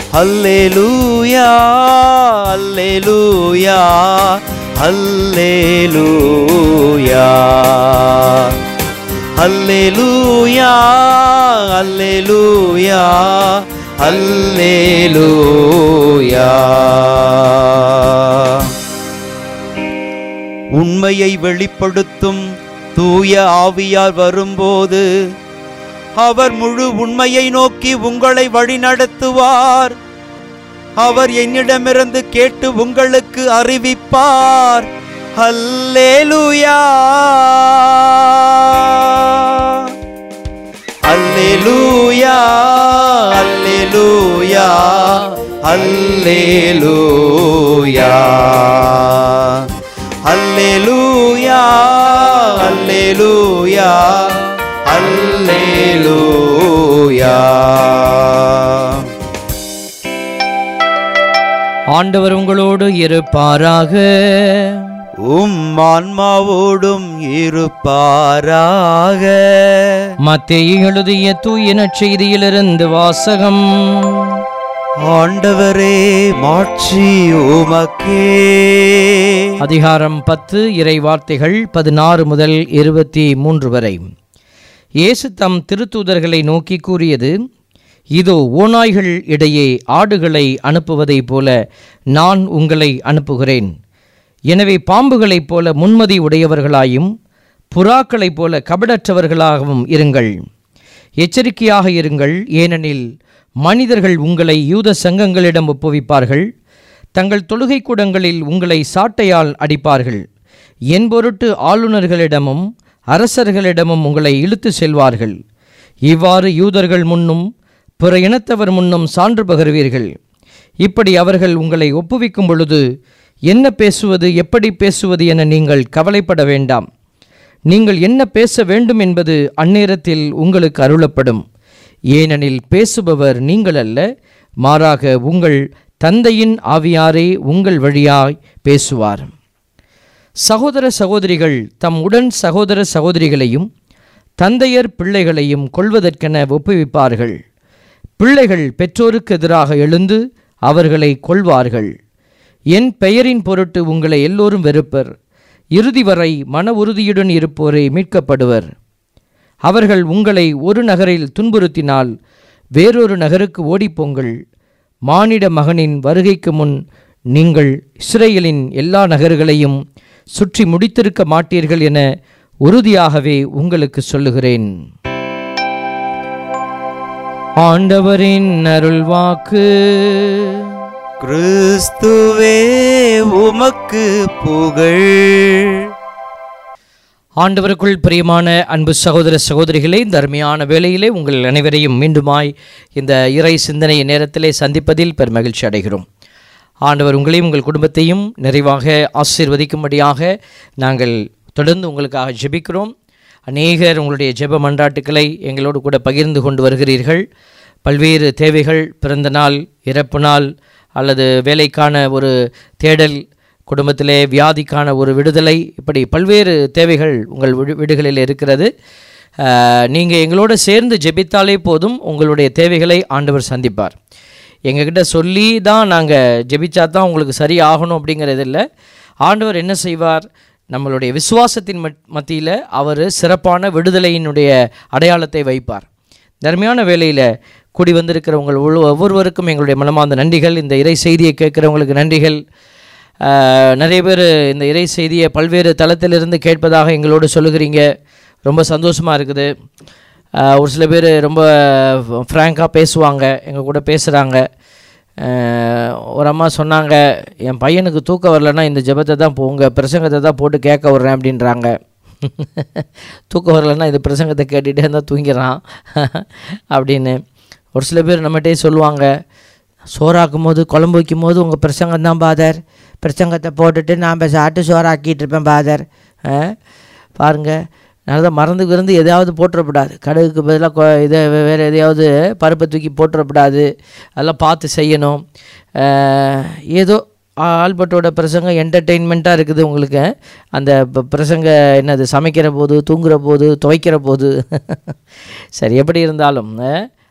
அல்லேலூயா அல்லேலூயா அல்லேலூயா அல்லேலூயா அல்லேலூயா அல்லேலூயா உண்மையை வெளிப்படுத்தும் தூய ஆவியார் வரும்போது அவர் முழு உண்மையை நோக்கி உங்களை வழிநடத்துவார் அவர் என்னிடமிருந்து கேட்டு உங்களுக்கு அறிவிப்பார் அல்லேலூயா அல்லேலூயா அல்லேலூயா அல்லேலூயா அல்லேலூயா அல்லேலூயா அல்லேலூயா ஆண்டவர் உங்களோடு இருப்பாராக உம் ஆன்மாவோடும் இருப்பாராக மத்தேயு எழுதிய தூய நற்செய்தியிலிருந்து வாசகம் ஆண்டவரே மாட்சி உமக்கே அதிகாரம் பத்து இறை வார்த்தைகள் பதினாறு முதல் இருபத்தி மூன்று வரை இயேசு தம் திருத்தூதர்களை நோக்கி கூறியது இதோ ஓநாய்கள் இடையே ஆடுகளை அனுப்புவதைப் போல நான் உங்களை அனுப்புகிறேன் எனவே பாம்புகளைப் போல முன்மதி உடையவர்களாயும் புறாக்களைப் போல கபடற்றவர்களாகவும் இருங்கள் எச்சரிக்கையாக இருங்கள் ஏனெனில் மனிதர்கள் உங்களை யூத சங்கங்களிடம் ஒப்புவிப்பார்கள் தங்கள் தொழுகை கூடங்களில் உங்களை சாட்டையால் அடிப்பார்கள் என் பொருட்டு ஆளுநர்களிடமும் அரசர்களிடமும் உங்களை இழுத்து செல்வார்கள் இவ்வாறு யூதர்கள் முன்னும் பிற இனத்தவர் முன்னும் சான்று பகர்வீர்கள் இப்படி அவர்கள் உங்களை ஒப்புவிக்கும் பொழுது என்ன பேசுவது எப்படி பேசுவது என நீங்கள் கவலைப்பட வேண்டாம் நீங்கள் என்ன பேச வேண்டும் என்பது அந்நேரத்தில் உங்களுக்கு அருளப்படும் ஏனெனில் பேசுபவர் நீங்கள் அல்ல மாறாக உங்கள் தந்தையின் ஆவியாரே உங்கள் வழியாய் பேசுவார் சகோதர சகோதரிகள் தம் உடன் சகோதர சகோதரிகளையும் தந்தையர் பிள்ளைகளையும் கொள்வதற்கென ஒப்புவிப்பார்கள் பிள்ளைகள் பெற்றோருக்கு எதிராக எழுந்து அவர்களை கொள்வார்கள் என் பெயரின் பொருட்டு உங்களை எல்லோரும் வெறுப்பர் இறுதி வரை மன உறுதியுடன் இருப்போரே மீட்கப்படுவர் அவர்கள் உங்களை ஒரு நகரில் துன்புறுத்தினால் வேறொரு நகருக்கு ஓடிப்போங்கள் மானிட மகனின் வருகைக்கு முன் நீங்கள் இஸ்ரேலின் எல்லா நகர்களையும் சுற்றி முடித்திருக்க மாட்டீர்கள் என உறுதியாகவே உங்களுக்கு சொல்லுகிறேன் ஆண்டவரின் அருள்வாக்கு கிறிஸ்துவே உமக்கு புகழ் ஆண்டவருக்குள் பிரியமான அன்பு சகோதர சகோதரிகளே இந்த அருமையான வேளையிலே உங்கள் அனைவரையும் மீண்டுமாய் இந்த இறை சிந்தனை நேரத்திலே சந்திப்பதில் பெருமகிழ்ச்சி அடைகிறோம் ஆண்டவர் உங்களையும் உங்கள் குடும்பத்தையும் நிறைவாக ஆசீர்வதிக்கும்படியாக நாங்கள் தொடர்ந்து உங்களுக்காக ஜெபிக்கிறோம் அநேகர் உங்களுடைய ஜெப மன்றாட்டுக்களை எங்களோடு கூட பகிர்ந்து கொண்டு வருகிறீர்கள் பல்வேறு தேவைகள் பிறந்த நாள் இறப்பு நாள் அல்லது வேலைக்கான ஒரு தேடல் குடும்பத்திலே வியாதிக்கான ஒரு விடுதலை இப்படி பல்வேறு தேவைகள் உங்கள் வீடு வீடுகளில் இருக்கிறது நீங்கள் எங்களோட சேர்ந்து ஜெபித்தாலே போதும் உங்களுடைய தேவைகளை ஆண்டவர் சந்திப்பார் எங்ககிட்ட சொல்லி தான் நாங்கள் ஜெபிச்சா தான் உங்களுக்கு சரி ஆகணும் அப்படிங்கிறது இல்லை ஆண்டவர் என்ன செய்வார் நம்மளுடைய விசுவாசத்தின் மத் மத்தியில் அவர் சிறப்பான விடுதலையினுடைய அடையாளத்தை வைப்பார் தர்மையான வேலையில் கூடி வந்திருக்கிற உங்கள் ஒவ்வொரு- ஒவ்வொருவருக்கும் எங்களுடைய மனமார்ந்த நன்றிகள் இந்த இறை செய்தியை கேட்குறவங்களுக்கு நன்றிகள் ஆஹ், நிறைய பேர் இந்த இறை செய்தியை பல்வேறு தளத்திலிருந்து கேட்பதாக எங்களோடு சொல்லுகிறீங்க ரொம்ப சந்தோஷமாக இருக்குது ஆஹ், ஒரு சில பேர் ரொம்ப ஃப்ராங்காக பேசுவாங்க எங்கள் கூட பேசுகிறாங்க ஒரு அம்மா சொன்னாங்க என் பையனுக்கு தூக்கம் வரலன்னா இந்த ஜெபத்தை தான் போ உங்கள் பிரசங்கத்தை தான் போட்டு கேட்க விட்றேன் அப்படின்றாங்க தூக்கம் வரலன்னா இந்த பிரசங்கத்தை கேட்டுகிட்டே இருந்தால் தூங்கிடுறான் அப்படின்னு ஒரு சில பேர் நம்மகிட்டே சொல்லுவாங்க சோறாக்கும் போது குழம்பு வைக்கும் போது உங்கள் பிரசங்கம் தான் பாதர் பிரசங்கத்தை போட்டுட்டு நான் சாப்பிட்டு சோறாக்கிட்டு இருப்பேன் பாதர் ஆ? பாருங்க நான் தான் மறந்து கிறந்து எதையாவது போட்டுறக்கூடாது கடுகுக்கு பதிலாக இதை வேறு எதையாவது பருப்பை தூக்கி போட்டுறக்கூடாது அதெல்லாம் பார்த்து செய்யணும் அஹ், ஏதோ ஆல்பர்ட்டோட பிரசங்கம் என்டர்டெயின்மெண்ட்டாக இருக்குது உங்களுக்கு அந்த ப- பிரசங்க என்னது சமைக்கிற போது தூங்குற போது துவைக்கிற போது சரி எப்படி இருந்தாலும் அஹ்,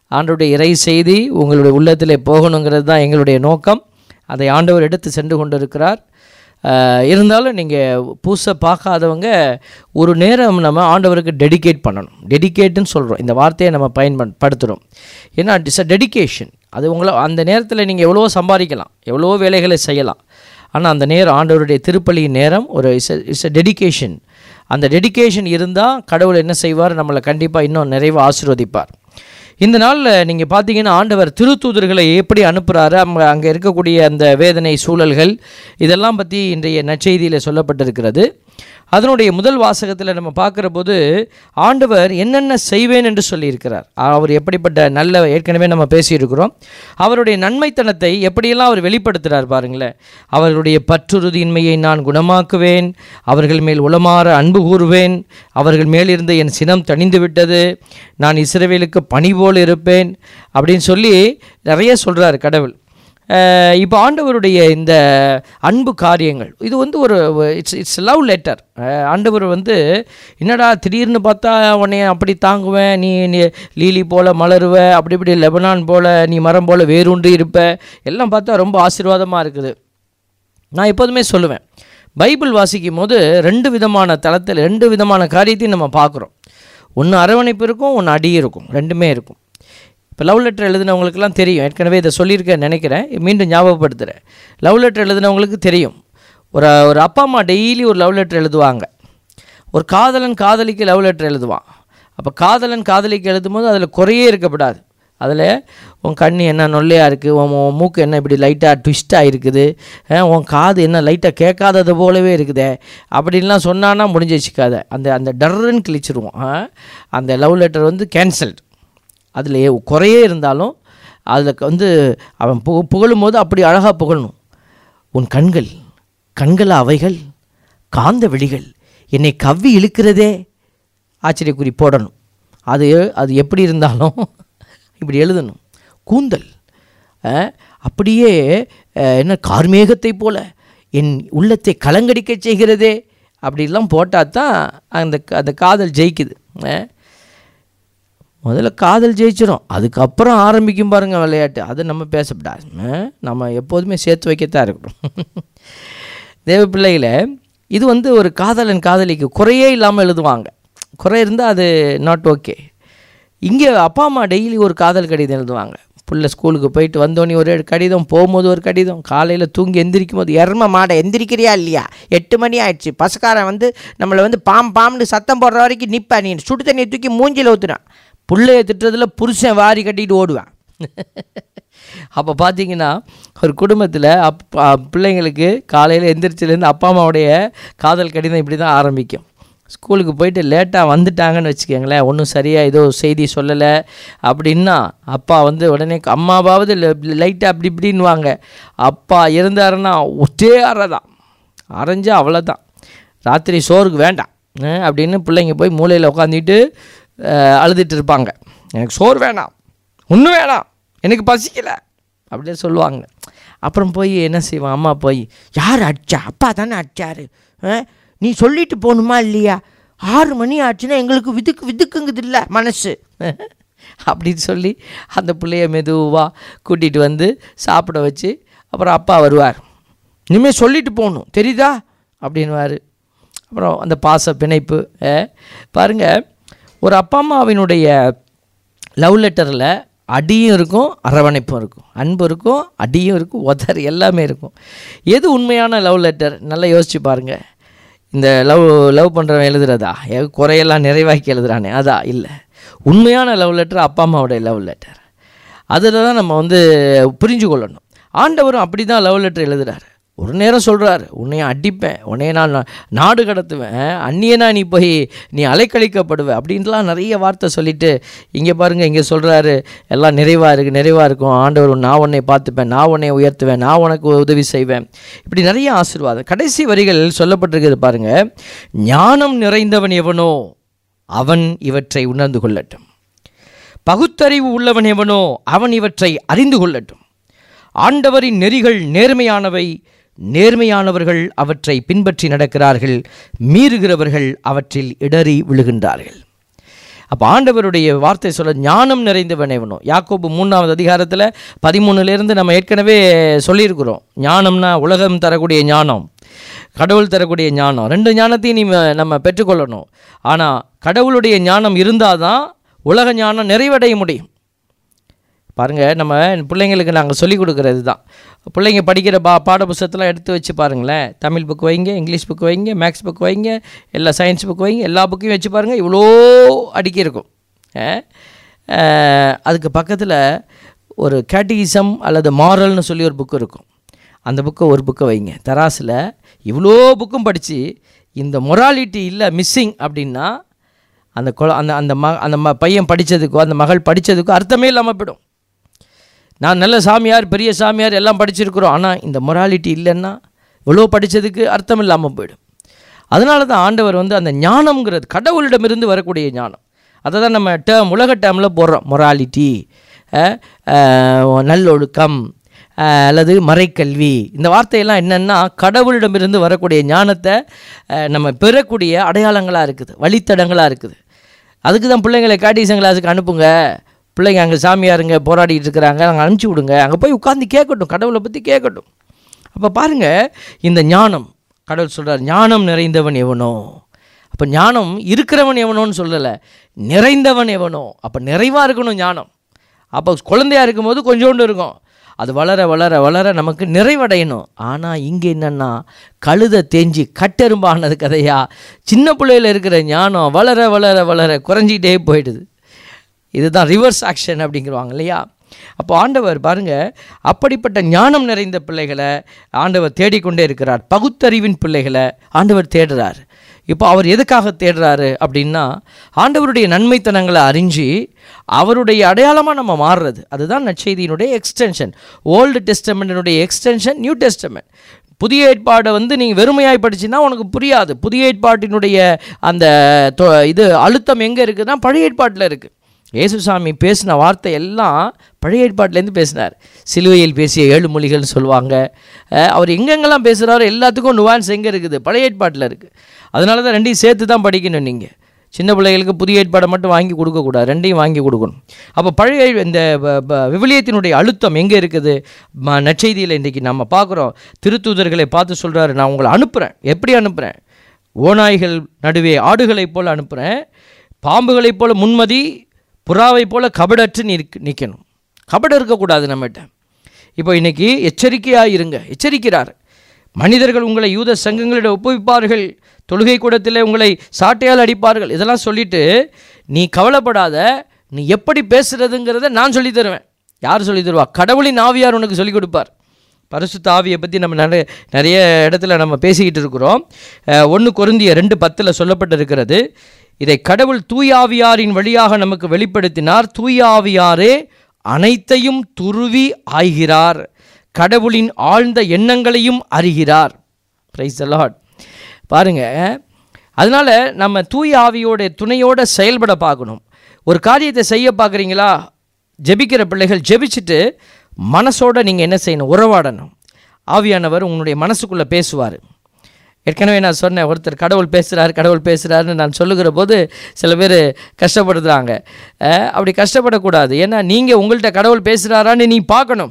ஆண்டவருடைய இறை செய்தி உங்களுடைய உள்ளத்திலே போகணுங்கிறது தான் எங்களுடைய நோக்கம் அதை ஆண்டவர் எடுத்து சென்று கொண்டிருக்கிறார் ஆஹ் இருந்தாலும் நீங்கள் புதுசாக பார்க்காதவங்க ஒரு நேரம் நம்ம ஆண்டவருக்கு டெடிகேட் பண்ணணும் டெடிகேட்டுன்னு சொல்கிறோம் இந்த வார்த்தையை நம்ம பயன்படுத்துகிறோம் ஏன்னா இட்ஸ் அ டெடிகேஷன் அது உங்களை அந்த நேரத்தில் நீங்கள் எவ்வளவோ சம்பாதிக்கலாம் எவ்வளவோ வேலைகளை செய்யலாம் ஆனால் அந்த நேரம் ஆண்டவருடைய திருப்பலியின் நேரம் ஒரு இஸ் இட்ஸ் அ டெடிகேஷன் அந்த டெடிகேஷன் இருந்தால் கடவுள் என்ன செய்வார் நம்மளை கண்டிப்பாக இன்னும் நிறைவாக ஆசீர்வதிப்பார் இந்த நாளில் நீங்கள் பார்த்தீங்கன்னா ஆண்டவர் திருத்தூதர்களை எப்படி அனுப்புகிறாரு அங்கே அங்கே இருக்கக்கூடிய அந்த வேதனை சூழல்கள் இதெல்லாம் பற்றி இன்றைய நற்செய்தியில் சொல்லப்பட்டிருக்கிறது அதனுடைய முதல் வாசகத்தில் நம்ம பார்க்குற போது ஆண்டவர் என்னென்ன செய்வேன் என்று சொல்லியிருக்கிறார் அவர் எப்படிப்பட்ட நல்ல ஏற்கனவே நம்ம பேசியிருக்கிறோம் அவருடைய நன்மைத்தனத்தை எப்படியெல்லாம் அவர் வெளிப்படுத்துகிறார் பாருங்களேன் அவர்களுடைய பற்றுறுதியின்மையை நான் குணமாக்குவேன் அவர்கள் மேல் உளமாற அன்பு கூறுவேன் அவர்கள் மேலிருந்த என் சினம் தணிந்து விட்டது நான் இஸ்ரவேலுக்கு பணி போல் இருப்பேன் அப்படின்னு சொல்லி நிறைய சொல்கிறார் கடவுள் இப்போ ஆண்டவருடைய இந்த அன்பு காரியங்கள் இது வந்து ஒரு இட்ஸ் இட்ஸ் லவ் லெட்டர் ஆண்டவர் வந்து என்னடா திடீர்னு பார்த்தா உன்னை அப்படி தாங்குவேன் நீ நீ லீலி போல் மலருவ அப்படி இப்படி லெபனான் போல் நீ மரம் போல் வேரூன்றி இருப்ப எல்லாம் பார்த்தா ரொம்ப ஆசீர்வாதமாக இருக்குது நான் எப்போதுமே சொல்லுவேன் பைபிள் வாசிக்கும் போது ரெண்டு விதமான தளத்தில் ரெண்டு விதமான காரியத்தையும் நம்ம பார்க்குறோம் ஒன்று அரவணைப்பு இருக்கும் ஒன்று அடி இருக்கும் ரெண்டுமே இருக்கும் இப்போ லவ் லெட்டர் எழுதினவங்களுக்குலாம் தெரியும் ஏற்கனவே இதை சொல்லியிருக்கேன் நினைக்கிறேன் மீண்டும் ஞாபகப்படுத்துகிறேன் லவ் லெட்டர் எழுதினவங்களுக்கு தெரியும் ஒரு ஒரு அப்பா அம்மா டெய்லி ஒரு லவ் லெட்டர் எழுதுவாங்க ஒரு காதலன் காதலிக்கு லவ் லெட்டர் எழுதுவான் அப்போ காதலன் காதலிக்கு எழுதும்போது அதில் குறையே இருக்கப்படாது அதில் உன் கண் என்ன நொல்லையாக இருக்குது உன் உன் மூக்கு என்ன இப்படி லைட்டாக ட்விஸ்ட்டாக இருக்குது அஹ் உன் காது என்ன லைட்டாக கேட்காதது போலவே இருக்குதே அப்படின்லாம் சொன்னான்னா முடிஞ்சு வச்சுக்காத அந்த அந்த டர்ன்னு கிழிச்சிருவோம் அஹ் அந்த லவ் லெட்டர் வந்து கேன்சல்டு அதில் குறையே இருந்தாலும் அதில் வந்து அவன் பு புகழும் போது அப்படி அழகாக புகழணும் உன் கண்கள் கண்கள் அவைகள் காந்த விழிகள் என்னை கவ்வி இழுக்கிறதே ஆச்சரியக்குறி போடணும் அது அது எப்படி இருந்தாலும் இப்படி எழுதணும் கூந்தல் அஹ், அப்படியே அஹ், என்ன கார்மேகத்தை போல என் உள்ளத்தை கலங்கடிக்க செய்கிறதே அப்படிலாம் போட்டால் தான் அந்த அந்த காதல் ஜெயிக்குது அஹ். முதல்ல காதல் ஜெயிச்சிரும் அதுக்கப்புறம் ஆரம்பிக்கும் பாருங்கள் விளையாட்டு அது நம்ம பேசப்படாது அஹ், நம்ம எப்போதுமே சேர்த்து வைக்கத்தான் இருக்கணும் தேவ பிள்ளைகளை இது வந்து ஒரு காதலன் காதலிக்கு குறையே இல்லாமல் எழுதுவாங்க குறை இருந்தால் அது நாட் ஓகே இங்கே அப்பா அம்மா டெய்லி ஒரு காதல் கடிதம் எழுதுவாங்க புள்ள ஸ்கூலுக்கு போயிட்டு வந்தோடனே ஒரு கடிதம் போகும்போது ஒரு கடிதம் காலையில் தூங்கி எந்திரிக்கும் போது எரும மாடை எந்திரிக்கிறியா இல்லையா எட்டு மணி ஆயிடுச்சு பசக்காரன் வந்து நம்மளை வந்து பாம் பாம்னு சத்தம் போடுற வரைக்கும் நிற்பா நீ சுடு தண்ணியை தூக்கி மூஞ்சில் ஊற்றுனான் புள்ளைய திட்டுறதுல புருஷன் வாரி கட்டிட்டு ஓடுவான் அப்போ பார்த்தீங்கன்னா ஒரு குடும்பத்தில் அப் அ- பிள்ளைங்களுக்கு காலையில் எந்திரிச்சிலேருந்து அப்பா அம்மாவுடைய காதல் கடிதம் இப்படி தான் ஆரம்பிக்கும் ஸ்கூலுக்கு போயிட்டு லேட்டாக வந்துட்டாங்கன்னு வச்சுக்கோங்களேன் ஒன்றும் சரியாக ஏதோ செய்தி சொல்லலை அப்படின்னா அப்பா வந்து உடனே அம்மாவாவது லைட்டாக அப்படி இப்படின்னுவாங்க அப்பா இருந்தாருன்னா ஒட்டே அறதான் அரைஞ்சா அவ்வளோதான் ராத்திரி சோறுக்கு வேண்டாம் அஹ் அப்படின்னு பிள்ளைங்க போய் மூலையில் உட்காந்துட்டு அழுதுட்டு இருப்பாங்க எனக்கு சோறு வேணாம் ஒன்றும் வேணாம் எனக்கு பசிக்கலை அப்படியே சொல்லுவாங்க அப்புறம் போய் என்ன செய்வான் அம்மா போய் யார் அடிச்சா அப்பா தானே அடிச்சாரு ஆ? நீ சொல்லிட்டு போகணுமா இல்லையா ஆறு மணி ஆச்சுன்னா எங்களுக்கு விதுக்கு விதுக்குங்குது இல்லை மனசு அப்படின்னு சொல்லி அந்த பிள்ளைய மெதுவாக கூட்டிகிட்டு வந்து சாப்பிட வச்சு அப்புறம் அப்பா வருவார் இனிமேல் சொல்லிட்டு போகணும் தெரியுதா அப்படின்வார் அப்புறம் அந்த பாச பிணைப்பு அஹ், பாருங்க ஒரு அப்பா அம்மாவினுடைய லவ் லெட்டரில் அடியும் இருக்கும் அரவணைப்பும் இருக்கும் அன்பு இருக்கும் அடியும் இருக்கும் உதர் எல்லாமே இருக்கும் எது உண்மையான லவ் லெட்டர் நல்லா யோசிச்சு பாருங்கள் இந்த லவ் லவ் பண்ணுறவன் எழுதுறதா எ- குறையெல்லாம் நிறைவாக்கி எழுதுறானே அதா இல்லை உண்மையான லவ் லெட்டர் அப்பா அம்மாவுடைய லவ் லெட்டர் அதில் தான் நம்ம வந்து புரிஞ்சு கொள்ளணும் ஆண்டவரும் அப்படி தான் லவ் லெட்டர் எழுதுறாரு ஒரு நேரம் சொல்கிறாரு உன்னைய அடிப்பேன் உன்னைய நான் நா- நாடு கடத்துவேன் அந்நியனா நீ போய் நீ அலைக்கழிக்கப்படுவ அப்படின்லாம் நிறைய வார்த்தை சொல்லிட்டு இங்கே பாருங்கள் இங்கே சொல்கிறாரு எல்லாம் நிறைவாக இருக்குது நிறைவாக இருக்கும் ஆண்டவர் நான் உன்னை பார்த்துப்பேன் நான் உன்னை உயர்த்துவேன் நான் உனக்கு உதவி செய்வேன் இப்படி நிறைய ஆசீர்வாதம் கடைசி வரிகள் சொல்லப்பட்டிருக்கிறது பாருங்க ஞானம் நிறைந்தவன் எவனோ அவன் இவற்றை உணர்ந்து கொள்ளட்டும் பகுத்தறிவு உள்ளவன் எவனோ அவன் இவற்றை அறிந்து கொள்ளட்டும் ஆண்டவரின் நெறிகள் நேர்மையானவை நேர்மையானவர்கள் அவற்றை பின்பற்றி நடக்கிறார்கள் மீறுகிறவர்கள் அவற்றில் இடறி விழுகின்றார்கள் அப்போ ஆண்டவருடைய வார்த்தை சொல்ல ஞானம் நிறைந்தவன் எவனோ யாக்கோபு மூணாவது அதிகாரத்தில் பதிமூணுலேருந்து நம்ம ஏற்கனவே சொல்லியிருக்கிறோம் ஞானம்னா உலகம் தரக்கூடிய ஞானம் கடவுள் தரக்கூடிய ஞானம் ரெண்டு ஞானத்தையும் நீ நம்ம பெற்றுக்கொள்ளணும் ஆனால் கடவுளுடைய ஞானம் இருந்தால் தான் உலக ஞானம் நிறைவடைய முடியும் பாருங்கள் நம்ம பிள்ளைங்களுக்கு நாங்கள் சொல்லிக் கொடுக்குறது தான் பிள்ளைங்க படிக்கிற பா பாட புத்தகத்தெலாம் எடுத்து வச்சு பாருங்களேன் தமிழ் புக் வைங்க இங்கிலீஷ் புக் வைங்க மேக்ஸ் புக் வைங்க எல்லா சயின்ஸ் புக் வைங்க எல்லா புக்கையும் வச்சு பாருங்கள் இவ்வளோ அடுக்கி இருக்கும் அஹ், அஹ், அதுக்கு பக்கத்தில் ஒரு கேட்டிகிசம் அல்லது மாரல்னு சொல்லி ஒரு புக்கு இருக்கும் அந்த புக்கை ஒரு புக்கை வைங்க தராசில் இவ்வளோ புக்கும் படித்து இந்த மொராலிட்டி இல்லை மிஸ்ஸிங் அப்படின்னா அந்த குழ அந்த அந்த ம அந்த ம பையன் படித்ததுக்கோ அந்த மகள் படித்ததுக்கோ அர்த்தமே இல்லாமல் போயிடும் நான் நல்ல சாமியார் பெரிய சாமியார் எல்லாம் படிச்சிருக்கிறோம் ஆனால் இந்த மொராலிட்டி இல்லைன்னா இவ்வளோ படித்ததுக்கு அர்த்தம் இல்லாமல் போயிடும் அதனால தான் ஆண்டவர் வந்து அந்த ஞானம்ங்கிறது கடவுளிடமிருந்து வரக்கூடிய ஞானம் அதை தான் நம்ம டேர்ம் உலக டேர்மில் போடுறோம் மொராலிட்டி நல்லொழுக்கம் அஹ், அல்லது மறைக்கல்வி இந்த வார்த்தையெல்லாம் என்னென்னா கடவுளிடமிருந்து வரக்கூடிய ஞானத்தை அஹ், நம்ம பெறக்கூடிய அடையாளங்களாக இருக்குது வழித்தடங்களாக இருக்குது அதுக்கு தான் பிள்ளைங்களை காட்டிசன் கிளாஸுக்கு அனுப்புங்க பிள்ளைங்க அங்கே சாமியாருங்க போராடிட்டு இருக்கிறாங்க அங்கே அனுப்பிச்சி விடுங்க அங்கே போய் உட்காந்து கேட்கட்டும் கடவுளை பற்றி கேட்கட்டும் அப்போ பாருங்கள் இந்த ஞானம் கடவுள் சொல்கிறார் ஞானம் நிறைந்தவன் எவனோ அப்போ ஞானம் இருக்கிறவன் எவனோன்னு சொல்லலை நிறைந்தவன் எவனோ அப்போ நிறைவாக இருக்கணும் ஞானம் அப்போ குழந்தையா இருக்கும்போது கொஞ்சோண்டு இருக்கும் அது வளர வளர வளர நமக்கு நிறைவடையணும் ஆனால் இங்கே என்னென்னா கழுதை தேஞ்சி கட்டெரும்பானது கதையா சின்ன பிள்ளையில இருக்கிற ஞானம் வளர வளர வளர குறைஞ்சிக்கிட்டே போயிடுது இதுதான் ரிவர்ஸ் ஆக்ஷன் அப்படிங்கிறவாங்க இல்லையா அப்போ ஆண்டவர் பாருங்க அப்படிப்பட்ட ஞானம் நிறைந்த பிள்ளைகளை ஆண்டவர் தேடிக்கொண்டே இருக்கிறார் பகுத்தறிவின் பிள்ளைகளை ஆண்டவர் தேடுறார் இப்போ அவர் எதுக்காக தேடுறாரு அப்படின்னா ஆண்டவருடைய நன்மைத்தனங்களை அறிஞ்சு அவருடைய அடையாளமாக நம்ம மாறுறது அதுதான் நற்செய்தியினுடைய எக்ஸ்டென்ஷன் ஓல்டு டெஸ்டமெண்ட்டினுடைய எக்ஸ்டென்ஷன் நியூ டெஸ்டமெண்ட் புதிய ஏற்பாடை வந்து நீங்கள் வெறுமையாய் படிச்சுன்னா உனக்கு புரியாது புதிய ஏற்பாட்டினுடைய அந்த தொ- இது அழுத்தம் எங்கே இருக்குதுன்னா பழைய ஏற்பாட்டில் இருக்குது இயேசுசாமி பேசின வார்த்தை எல்லாம் பழைய ஏற்பாட்டிலேருந்து பேசினார் சிலுவையில் பேசிய ஏழு மொழிகள்னு சொல்லுவாங்க அஹ் அவர் எங்கெங்கெல்லாம் பேசுகிறாரோ எல்லாத்துக்கும் நுவான்ஸ் எங்கே இருக்குது பழைய ஏற்பாட்டில் இருக்குது அதனால தான் ரெண்டையும் சேர்த்து தான் படிக்கணும் நீங்கள் சின்ன பிள்ளைகளுக்கு புதிய ஏற்பாடை மட்டும் வாங்கி கொடுக்கக்கூடாது ரெண்டையும் வாங்கி கொடுக்கணும் அப்போ பழைய இந்த ப- ப- விவிலியத்தினுடைய அழுத்தம் எங்கே இருக்குது ம- நற்செய்தியில் இன்றைக்கி நம்ம பார்க்குறோம் திருத்தூதர்களை பார்த்து சொல்கிறாரு நான் உங்களை அனுப்புகிறேன் எப்படி அனுப்புகிறேன் ஓநாய்கள் நடுவே ஆடுகளைப் போல் அனுப்புகிறேன் பாம்புகளைப் போல முன்மதி புறாவைப் போல கபடற்று நிற்க நிற்கணும் கபடம் இருக்கக்கூடாது நம்மகிட்ட இப்போ இன்னைக்கு எச்சரிக்கையாக இருங்க எச்சரிக்கிறார் மனிதர்கள் உங்களை யூத சங்கங்களிடம் ஒப்புவிப்பார்கள் தொழுகை கூடத்தில் உங்களை சாட்டையால் அடிப்பார்கள் இதெல்லாம் சொல்லிட்டு நீ கவலைப்படாத நீ எப்படி பேசுறதுங்கிறத நான் சொல்லித் தருவேன் யார் சொல்லித் தருவா கடவுளின் ஆவியார் உனக்கு சொல்லிக் கொடுப்பார் பரிசுத்த ஆவியை பற்றி நம்ம நிறைய நிறைய இடத்துல நம்ம பேசிக்கிட்டு இருக்கிறோம் ஒன்று கொருந்திய ரெண்டு பத்தில் சொல்லப்பட்டிருக்கிறது இதை கடவுள் தூய ஆவியாரின் வழியாக நமக்கு வெளிப்படுத்தினார் தூய ஆவியாரே அனைத்தையும் துருவி ஆய்கிறார் கடவுளின் ஆழ்ந்த எண்ணங்களையும் அறிகிறார் பிரைஸ் லார்ட் பாருங்க அதனால் நம்ம தூய ஆவியோட துணையோட செயல்பட பார்க்கணும் ஒரு காரியத்தை செய்ய பார்க்குறீங்களா ஜெபிக்கிற பிள்ளைகள் ஜெபிச்சுட்டு மனசோட நீங்கள் என்ன செய்யணும் உறவாடணும் ஆவியானவர் உங்களுடைய மனசுக்குள்ளே பேசுவார் ஏற்கனவே நான் சொன்னேன் ஒருத்தர் கடவுள் பேசுகிறார் கடவுள் பேசுகிறாருன்னு நான் சொல்லுகிற போது சில பேர் கஷ்டப்படுத்துகிறாங்க அஹ், அப்படி கஷ்டப்படக்கூடாது ஏன்னா நீங்கள் உங்கள்கிட்ட கடவுள் பேசுகிறாரான்னு நீ பார்க்கணும்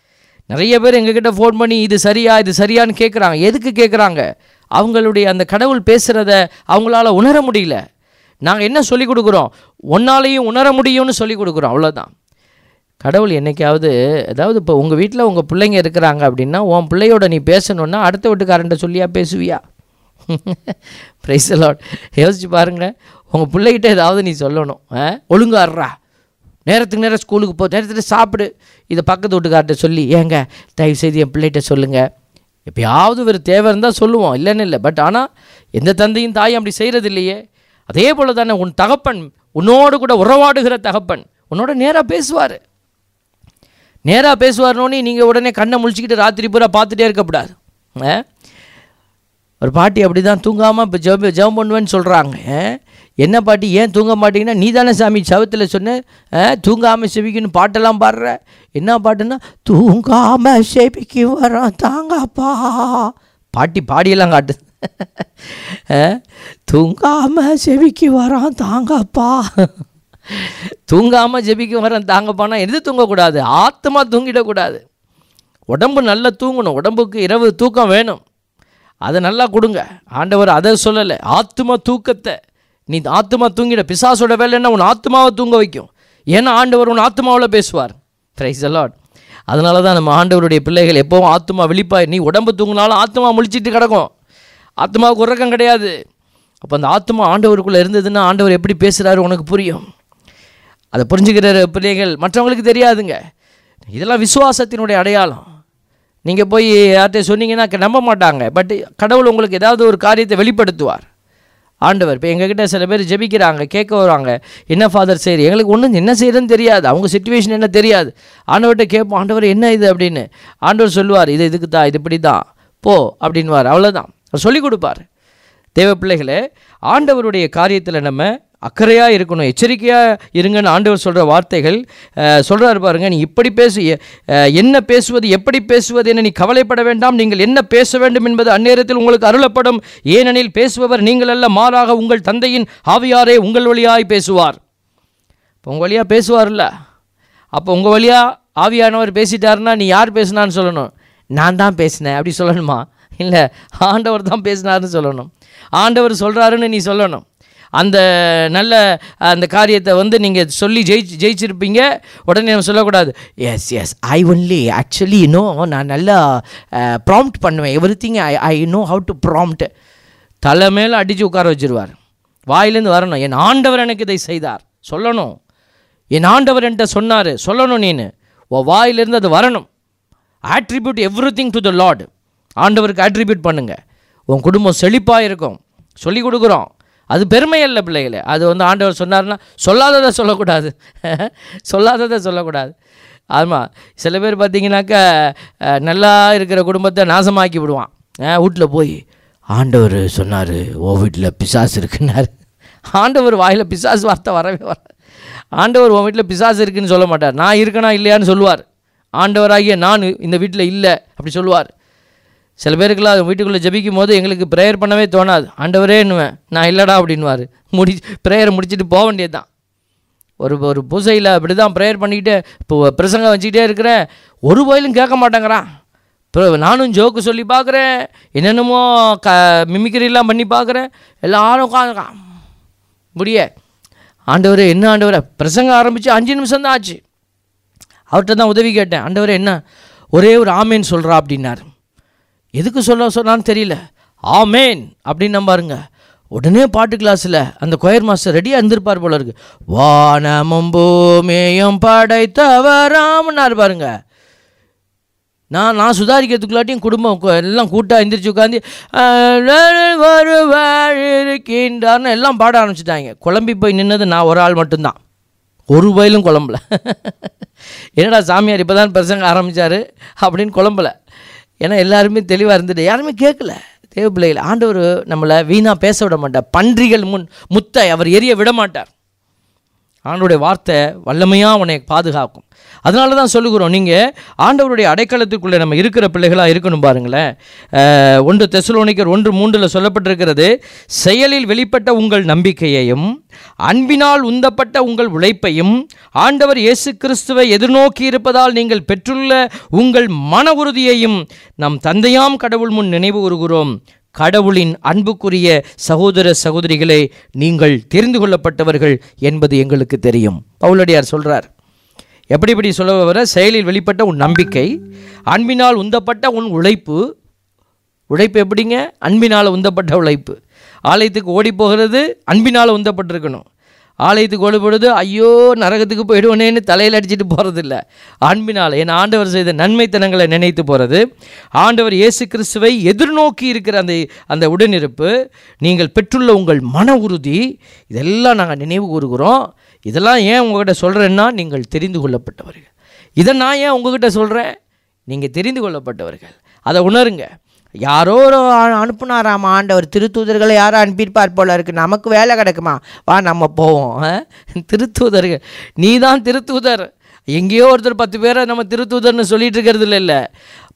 நிறைய பேர் எங்ககிட்ட ஃபோன் பண்ணி இது சரியா இது சரியான்னு கேட்குறாங்க எதுக்கு கேட்குறாங்க அவங்களுடைய அந்த கடவுள் பேசுகிறத அவங்களால உணர முடியல நாங்கள் என்ன சொல்லி கொடுக்குறோம் ஒன்னாலையும் உணர முடியும்னு சொல்லி கொடுக்குறோம் அவ்வளோதான் கடவுள் என்னைக்காவது அதாவது இப்போ உங்கள் வீட்டில் உங்கள் பிள்ளைங்க இருக்கிறாங்க அப்படின்னா உன் பிள்ளையோட நீ பேசணுன்னா அடுத்த வீட்டுக்காரன்ட்ட சொல்லியா பேசுவியா ப்ரைஸ் லாட் யோசிச்சு பாருங்க உங்கள் பிள்ளைகிட்ட ஏதாவது நீ சொல்லணும் ஆ? ஒழுங்காடுறா நேரத்துக்கு நேரம் ஸ்கூலுக்கு போ நேரத்தில் சாப்பிடு இதை பக்கத்து வீட்டுக்கார்ட்ட சொல்லி ஏங்க தயவு செய்து என் பிள்ளைகிட்ட சொல்லுங்கள் எப்பயாவது ஒரு தேவை இருந்தால் சொல்லுவோம் இல்லைன்னு இல்லை பட் ஆனால் எந்த தந்தையும் தாயும் அப்படி செய்கிறது இல்லையே அதே போல் தானே உன் தகப்பன் உன்னோடு கூட உறவாடுகிற தகப்பன் உன்னோட நேராக பேசுவார் நேராக பேசுவார்னோடனே நீங்கள் உடனே கண்ணை முழிச்சிக்கிட்டு ராத்திரி பூரா பார்த்துட்டே இருக்கக்கூடாது ஆ? ஒரு பாட்டி அப்படி தான் தூங்காமல் இப்போ ஜெப ஜெபம் பண்ணுவேன்னு சொல்கிறாங்க என்ன பாட்டி ஏன் தூங்க மாட்டீங்கன்னா நீ தானே சாமி சவத்தில் சொன்ன தூங்காமல் செவிக்கணும் பாட்டெல்லாம் பாடுற என்ன பாட்டுன்னா தூங்காமல் செவிக்கு வரோம் தாங்கப்பா பாட்டி பாடியெல்லாம் காட்டு தூங்காமல் செவிக்கு வரான் தாங்கப்பா தூங்காமல் ஜெபிக்க வரேன் தாங்கப்பானா எது தூங்கக்கூடாது ஆத்மா தூங்கிடக்கூடாது உடம்பு நல்லா தூங்கணும் உடம்புக்கு இரவு தூக்கம் வேணும் அதை நல்லா கொடுங்க ஆண்டவர் அதை சொல்லலை ஆத்மா தூக்கத்தை நீ ஆத்மா தூங்கிட பிசாசோட வேலை என்ன உன் ஆத்மாவை தூங்க வைக்கும் ஏன்னா ஆண்டவர் உன் ஆத்மாவில் பேசுவார் பிரைஸ் அலாட் அதனால தான் நம்ம ஆண்டவருடைய பிள்ளைகள் எப்போவும் ஆத்மா விழிப்பாய் நீ உடம்பு தூங்கினாலும் ஆத்மா முழிச்சிட்டு கிடக்கும் ஆத்மாவுக்கு உறக்கம் கிடையாது அப்போ அந்த ஆத்மா ஆண்டவருக்குள்ளே இருந்ததுன்னா ஆண்டவர் எப்படி பேசுகிறாரு உனக்கு புரியும் அதை புரிஞ்சுக்கிற பிள்ளைகள் மற்றவங்களுக்கு தெரியாதுங்க இதெல்லாம் விசுவாசத்தினுடைய அடையாளம் நீங்கள் போய் யார்கிட்ட சொன்னீங்கன்னா க- நம்ப மாட்டாங்க பட் கடவுள் உங்களுக்கு ஏதாவது ஒரு காரியத்தை வெளிப்படுத்துவார் ஆண்டவர் இப்போ எங்ககிட்ட சில பேர் ஜெபிக்கிறாங்க கேட்க வருவாங்க என்ன ஃபாதர் சரி எங்களுக்கு ஒன்றும் என்ன செய்யறதுன்னு தெரியாது அவங்க சுச்சுவேஷன் என்ன தெரியாது ஆண்டவர்கிட்ட கேட்போம் ஆண்டவர் என்ன இது அப்படின்னு ஆண்டவர் சொல்லுவார் இது இதுக்கு தான் இது இப்படி தான் போ அப்படின்வார் அவ்வளோதான் அவர் சொல்லிக் கொடுப்பார் தேவ பிள்ளைகளே ஆண்டவருடைய காரியத்தில் நம்ம அக்கறையாக இருக்கணும் எச்சரிக்கையாக இருங்கன்னு ஆண்டவர் சொல்கிற வார்த்தைகள் சொல்கிறாரு பாருங்க நீ இப்படி பேசு அஹ், என்ன பேசுவது எப்படி பேசுவது என நீ கவலைப்பட வேண்டாம் நீங்கள் என்ன பேச வேண்டும் என்பது அந்நேரத்தில் உங்களுக்கு அருளப்படும் ஏனெனில் பேசுபவர் நீங்கள் அல்ல மாறாக உங்கள் தந்தையின் ஆவியாரே உங்கள் வழியாய் பேசுவார் இப்போ உங்கள் வழியாக பேசுவார்ல அப்போ உங்கள் வழியாக ஆவியானவர் பேசிட்டாருன்னா நீ யார் பேசுனான்னு சொல்லணும் நான் தான் பேசினேன் அப்படி சொல்லணுமா இல்லை ஆண்டவர் தான் பேசினாருன்னு சொல்லணும் ஆண்டவர் சொல்கிறாருன்னு நீ சொல்லணும் அந்த நல்ல அந்த காரியத்தை வந்து நீங்கள் சொல்லி ஜெயிச்சு ஜெயிச்சிருப்பீங்க உடனே நம்ம சொல்லக்கூடாது yes yes I only actually no நான் நல்லா ப்ராம்ப்ட் பண்ணுவேன் everything I I know how to prompt தலை மேலே அடித்து உட்கார வச்சிருவார் வாயிலேருந்து வரணும் என் ஆண்டவர் எனக்கு இதை செய்தார் சொல்லணும் என் ஆண்டவர் என்கிட்ட சொன்னார் சொல்லணும் நீனு உன் வாயிலிருந்து அது வரணும் attribute everything to the lord ஆண்டவருக்கு ஆட்ரிபியூட் பண்ணுங்க உன் குடும்பம் செழிப்பாக இருக்கும் சொல்லி கொடுக்குறோம் அது பெருமை அல்ல பிள்ளைகளே அது வந்து ஆண்டவர் சொன்னார்னா சொல்லாததை சொல்லக்கூடாது சொல்லாததை சொல்லக்கூடாது ஆமாம் சில பேர் பார்த்தீங்கன்னாக்கா அஹ், நல்லா இருக்கிற குடும்பத்தை நாசமாக்கி விடுவான் வீட்டில் போய் ஆண்டவர் சொன்னார் ஓ வீட்டில் பிசாசு இருக்குன்னாரு ஆண்டவர் வாயில் பிசாசு வார்த்தை வரவே வர ஆண்டவர் உன் வீட்டில் பிசாசு இருக்குன்னு சொல்ல மாட்டார் நான் இருக்கனா இல்லையான்னு சொல்லுவார் ஆண்டவராகிய நான் இந்த வீட்டில் இல்லை அப்படி சொல்லுவார் சில பேருக்குலாம் வீட்டுக்குள்ளே ஜெபிக்கும் போது எங்களுக்கு ப்ரேயர் பண்ணவே தோணாது ஆண்டவரேன்னுவேன் நான் இல்லைடா அப்படின்வார் முடி ப்ரேயரை முடிச்சுட்டு போக வேண்டியது தான் ஒரு ஒரு பூசையில் அப்படி தான் ப்ரேயர் பண்ணிக்கிட்டு இப்போ பிரசங்கம் வச்சுக்கிட்டே இருக்கிறேன் ஒரு வயலும் கேட்க மாட்டேங்கிறான் இப்போ நானும் ஜோக்கு சொல்லி பார்க்குறேன் என்னென்னமோ க மிமிக்ரிலாம் பண்ணி பார்க்குறேன் எல்லாரும் உட்காந்துருக்கான் முடிய ஆண்டவரே என்ன ஆண்டவரே பிரசங்கம் ஆரம்பித்து அஞ்சு நிமிஷம் தான் ஆச்சு அவர்கிட்ட தான் உதவி கேட்டேன் ஆண்டவரே என்ன ஒரே ஒரு ஆமேன் சொல்கிறா அப்படின்னாரு எதுக்கு சொல்ல சொன்னான்னு தெரியல ஆமேன் அப்படின்னு பாருங்க உடனே பாட்டு கிளாஸில் அந்த கொயர் மாஸ்டர் ரெடியாக இருந்திருப்பார் போல இருக்கு வானமும் பூமியும் படைத்தவராமன்னார் பாருங்க நான் நான் சுதாரிக்கிறதுக்குள்ளாட்டியும் குடும்பம் கு- எல்லாம் கூட்டாக எந்திரிச்சு உட்காந்து வருவார் இருக்கின்றார்னு எல்லாம் பாட ஆரம்பிச்சிட்டாங்க குழம்பி போய் நின்னது நான் ஒரு ஆள் மட்டும்தான் ஒரு வயலும் குழம்பல என்னடா சாமியார் இப்போ தான் பிரசங்க ஆரம்பித்தார் அப்படின்னு குழம்பல ஏன்னா எல்லாருமே தெளிவாக இருந்துட்டு யாருமே கேட்கல தேவ பிள்ளைகள் ஆண்டவர் நம்மளை வீணாக பேச விட மாட்டார் பன்றிகள் முன் முத்தை அவர் எரிய விட மாட்டார் ஆண்டவருடைய வார்த்தை வல்லமையாக உன்னை பாதுகாக்கும் அதனால தான் சொல்லுகிறோம் நீங்கள் ஆண்டவருடைய அடைக்கலத்துக்குள்ளே நம்ம இருக்கிற பிள்ளைகளாக இருக்கணும் பாருங்களேன் அஹ், ஒன்று தெசலோனிக்கர் ஒன்று மூன்றில் சொல்லப்பட்டிருக்கிறது செயலில் வெளிப்பட்ட உங்கள் நம்பிக்கையையும் அன்பினால் உந்தப்பட்ட உங்கள் உழைப்பையும் ஆண்டவர் இயேசு கிறிஸ்துவை எதிர்நோக்கி இருப்பதால் நீங்கள் பெற்றுள்ள உங்கள் மன உறுதியையும் நம் தந்தையாம் கடவுள் முன் நினைவு கூறுகிறோம் கடவுளின் அன்புக்குரிய சகோதர சகோதரிகளே நீங்கள் தெரிந்து கொள்ளப்பட்டவர்கள் என்பது எங்களுக்கு தெரியும் பவுலடியார் சொல்றார் எப்படி இப்படி சொல்ல வர செயலில் வெளிப்பட்ட உன் நம்பிக்கை அன்பினால் உந்தப்பட்ட உன் உழைப்பு உழைப்பு எப்படிங்க அன்பினால் உந்தப்பட்ட உழைப்பு ஆலயத்துக்கு ஓடி போகிறது அன்பினால் உந்தப்பட்டிருக்கணும் ஆலயத்துக்கு ஓடி போடுறது ஐயோ நரகத்துக்கு போயிடுவனேன்னு தலையில் அடிச்சிட்டு போகிறதில்ல அன்பினால் என் ஆண்டவர் செய்த நன்மைத்தனங்களை நினைத்து போகிறது ஆண்டவர் இயேசு கிறிஸ்துவை எதிர்நோக்கி இருக்கிற அந்த அந்த உடனிருப்பு நீங்கள் பெற்றுள்ள உங்கள் மன உறுதி இதெல்லாம் நாங்கள் நினைவு கூறுகிறோம் இதெல்லாம் ஏன் உங்ககிட்ட சொல்கிறேன்னா நீங்கள் தெரிந்து கொள்ளப்பட்டவர்கள் இதை நான் ஏன் உங்ககிட்ட சொல்கிறேன் நீங்கள் தெரிந்து கொள்ளப்பட்டவர்கள் அதை உணருங்க யாரோ ஒரு ஆ- அனுப்புனாராம் ஆண்டவர் திருத்தூதர்களை யாரோ அனுப்பியிருப்பார் போல இருக்கு நமக்கு வேலை கிடைக்குமா வா நம்ம போவோம் ஆ? திருத்தூதர்கள் நீ தான் திருத்தூதர் எங்கேயோ ஒருத்தர் பத்து பேரை நம்ம திருத்தூதர்னு சொல்லிட்டு இருக்கிறது இல்லை இல்லை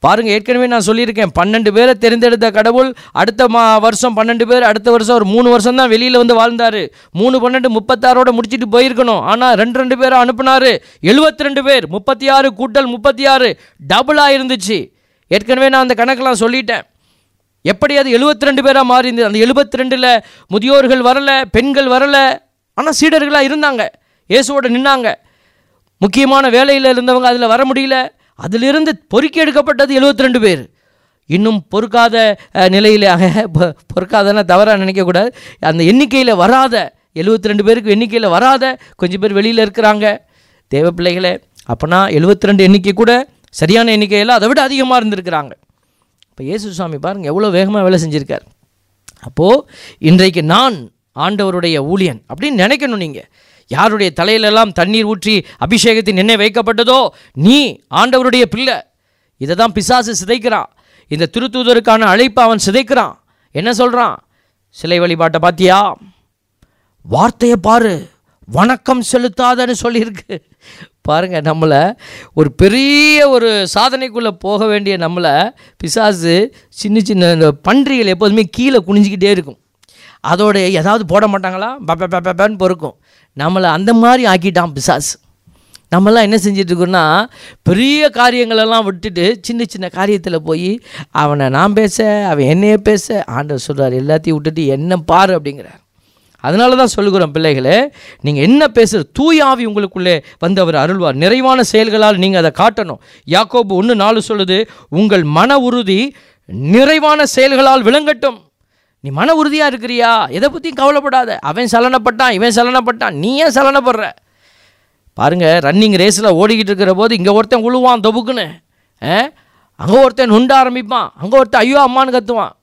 பாருங்க ஏற்கனவே நான் சொல்லியிருக்கேன் பன்னெண்டு பேரை தெரிந்தெடுத்த கடவுள் அடுத்த மா வருஷம் பன்னெண்டு பேர் அடுத்த வருஷம் ஒரு மூணு வருஷம் தான் வெளியில் வந்து வாழ்ந்தார் மூணு பன்னெண்டு முப்பத்தாறோட முடிச்சிட்டு போயிருக்கணும் ஆனால் ரெண்டு ரெண்டு பேரை அனுப்புனாரு எழுபத்தி ரெண்டு பேர் முப்பத்தி ஆறு கூட்டல் முப்பத்தி ஆறு டபுளாக இருந்துச்சு ஏற்கனவே நான் அந்த கணக்கெல்லாம் சொல்லிட்டேன் எப்படி அது எழுபத்தி ரெண்டு பேராக மாறி இருந்தது அந்த எழுபத்தி ரெண்டில் முதியோர்கள் வரல பெண்கள் வரல ஆனால் சீடர்களாக இருந்தாங்க இயேசுவோட நின்னாங்க முக்கியமான வேலையில் இருந்தவங்க அதில் வர முடியல அதிலிருந்து பொறுக்கி எடுக்கப்பட்டது எழுபத்தி ரெண்டு பேர் இன்னும் பொறுக்காத அஹ், நிலையில அஹ், பொ- பொறுக்காதன்னா தவறாக நினைக்கக்கூடாது அந்த எண்ணிக்கையில் வராத எழுபத்தி ரெண்டு பேருக்கு எண்ணிக்கையில் வராத கொஞ்சம் பேர் வெளியில் இருக்கிறாங்க தேவ பிள்ளைகளே அப்போனா எழுபத்தி ரெண்டு எண்ணிக்கை கூட சரியான எண்ணிக்கையில் அதை விட அதிகமாக இருந்திருக்கிறாங்க இப்போ இயேசு சுவாமி பாருங்கள் எவ்வளோ வேகமாக வேலை செஞ்சுருக்கார் அப்போது இன்றைக்கு நான் ஆண்டவருடைய ஊழியன் அப்படின்னு நினைக்கணும் நீங்கள் யாருடைய தலையிலெல்லாம் தண்ணீர் ஊற்றி அபிஷேகத்தின் எண்ணெய் வைக்கப்பட்டதோ நீ ஆண்டவருடைய பிள்ளை இதை தான் பிசாசு சிதைக்கிறான் இந்த திருத்தூதருக்கான அழைப்பை அவன் சிதைக்கிறான் என்ன சொல்கிறான் சிலை வழிபாட்டை பார்த்தியா வார்த்தையை பாரு வணக்கம் செலுத்தாதன்னு சொல்லியிருக்கு பாருங்க நம்மளை ஒரு பெரிய ஒரு சாதனைக்குள்ளே போக வேண்டிய நம்மளை பிசாசு சின்ன சின்ன இந்த பன்றிகள் எப்போதுமே கீழே குனிஞ்சிக்கிட்டே இருக்கும் அதோட ஏதாவது போட மாட்டாங்களா பப்ப பப்பன்னு பொறுக்கும் நம்மளை அந்த மாதிரி ஆக்கிட்டான் பிசாசு நம்மலாம் என்ன செஞ்சுட்டு இருக்கோம்னா பெரிய காரியங்களெல்லாம் விட்டுட்டு சின்ன சின்ன காரியத்தில் போய் அவனை நான் பேச அவன் என்னைய பேச ஆண்டவர் சொல்கிறார் எல்லாத்தையும் விட்டுட்டு என்ன பாரு அப்படிங்கிறார் அதனால தான் சொல்லுகிறோம் பிள்ளைகளே நீங்கள் என்ன பேசுகிற தூய ஆவி உங்களுக்குள்ளே வந்து அவர் அருள்வார் நிறைவான செயல்களால் நீங்கள் அதை காட்டணும் யாக்கோபு ஒன்று நாலு சொல்லுது உங்கள் மன உறுதி நிறைவான செயல்களால் விளங்கட்டும் நீ மன உறுதியாக இருக்கிறியா எதை பற்றியும் கவலைப்படாத அவன் சலனப்பட்டான் இவன் சலனப்பட்டான் நீ ஏன் சலனப்படுற பாருங்க ரன்னிங் ரேஸில் ஓடிக்கிட்டு இருக்கிற போது இங்கே ஒருத்தன் உழுவான் தொபுக்குன்னு அங்கே ஒருத்தன் நுண்ட ஆரம்பிப்பான் அங்கே ஒருத்தன் ஐயோ அம்மான்னு கத்துவான்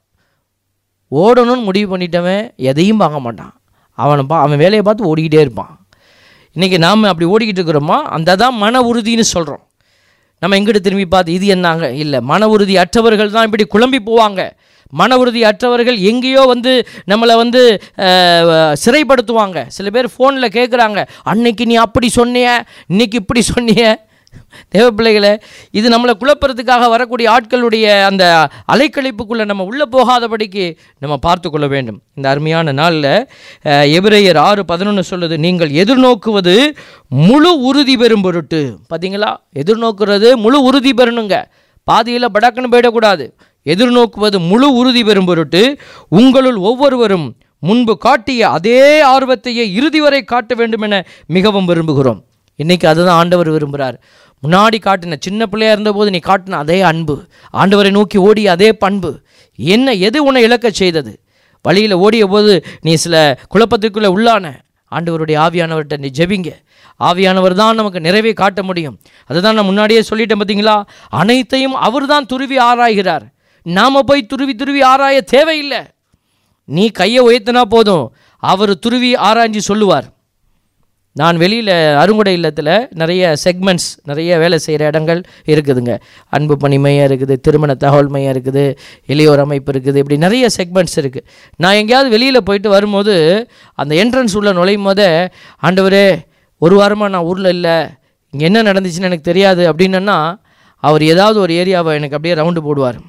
ஓடணும்னு முடிவு பண்ணிட்டவன் எதையும் பார்க்க மாட்டான் அவனை பா அவன் வேலையை பார்த்து ஓடிக்கிட்டே இருப்பான் இன்றைக்கி நாம் அப்படி ஓடிக்கிட்டு இருக்கிறோமா அந்த தான் மன உறுதின்னு சொல்கிறோம் நம்ம எங்கிட்ட திரும்பி பார்த்து இது என்னாங்க இல்லை மன உறுதி அற்றவர்கள் தான் இப்படி குழம்பி போவாங்க மன உறுதி அற்றவர்கள் எங்கேயோ வந்து நம்மளை வந்து அஹ், சிறைப்படுத்துவாங்க சில பேர் ஃபோனில் கேட்குறாங்க அன்னைக்கு நீ அப்படி சொன்னிய இன்னைக்கு இப்படி சொன்னிய தேவ பிள்ளைகளே இது நம்மளை குழப்பறதுக்காக வரக்கூடிய ஆட்களுடைய அந்த அலைக்கழிப்புக்குள்ளே நம்ம உள்ளே போகாதபடிக்கு நம்ம பார்த்து கொள்ள வேண்டும் இந்த அருமையான நாளில் எபிரேயர் ஆறு பதினொன்று சொல்லுது நீங்கள் எதிர்நோக்குவது முழு உறுதி பெறும் பொருட்டு பார்த்தீங்களா எதிர்நோக்குறது முழு உறுதி பெறணுங்க பாதியில் படக்குன்னு போயிடக்கூடாது எதிர்நோக்குவது முழு உறுதி பெறும் பொருட்டு உங்களுள் ஒவ்வொருவரும் முன்பு காட்டிய அதே ஆர்வத்தையே இறுதி வரை காட்ட வேண்டும் என மிகவும் விரும்புகிறோம் இன்னைக்கு அதுதான் ஆண்டவர் விரும்புகிறார் முன்னாடி காட்டின சின்ன பிள்ளையா இருந்தபோது நீ காட்டின அதே அன்பு ஆண்டவரை நோக்கி ஓடிய அதே பண்பு என்ன எது உன்னை இழக்கச் செய்தது வழியில் ஓடிய போது நீ சில குழப்பத்துக்குள்ளே உள்ளான ஆண்டவருடைய ஆவியானவர்கிட்ட நீ ஜெபிங்க ஆவியானவர் தான் நமக்கு நிறைவே காட்ட முடியும் அதுதான் நான் முன்னாடியே சொல்லிட்டேன் பார்த்தீங்களா அனைத்தையும் அவர் தான் துருவி ஆராய்கிறார் நாம் போய் துருவி துருவி ஆராய தேவையில்லை நீ கையை உயர்த்தினா போதும் அவர் துருவி ஆராய்ஞ்சு சொல்லுவார் நான் வெளியில் அருங்குடை இல்லத்தில் நிறைய செக்மெண்ட்ஸ் நிறைய வேலை செய்கிற இடங்கள் இருக்குதுங்க அன்பு பணி மையம் இருக்குது திருமண தகவல் மையம் இருக்குது இளையோர் அமைப்பு இருக்குது இப்படி நிறைய செக்மெண்ட்ஸ் இருக்குது நான் எங்கேயாவது வெளியில் போயிட்டு வரும்போது அந்த என்ட்ரன்ஸ் உள்ள நுழையும் போதே ஆண்டவரே ஒரு வாரமாக நான் ஊரில் இல்லை இங்கே என்ன நடந்துச்சுன்னு எனக்கு தெரியாது அப்படின்னா அவர் ஏதாவது ஒரு ஏரியாவை எனக்கு அப்படியே ரவுண்டு போடுவார்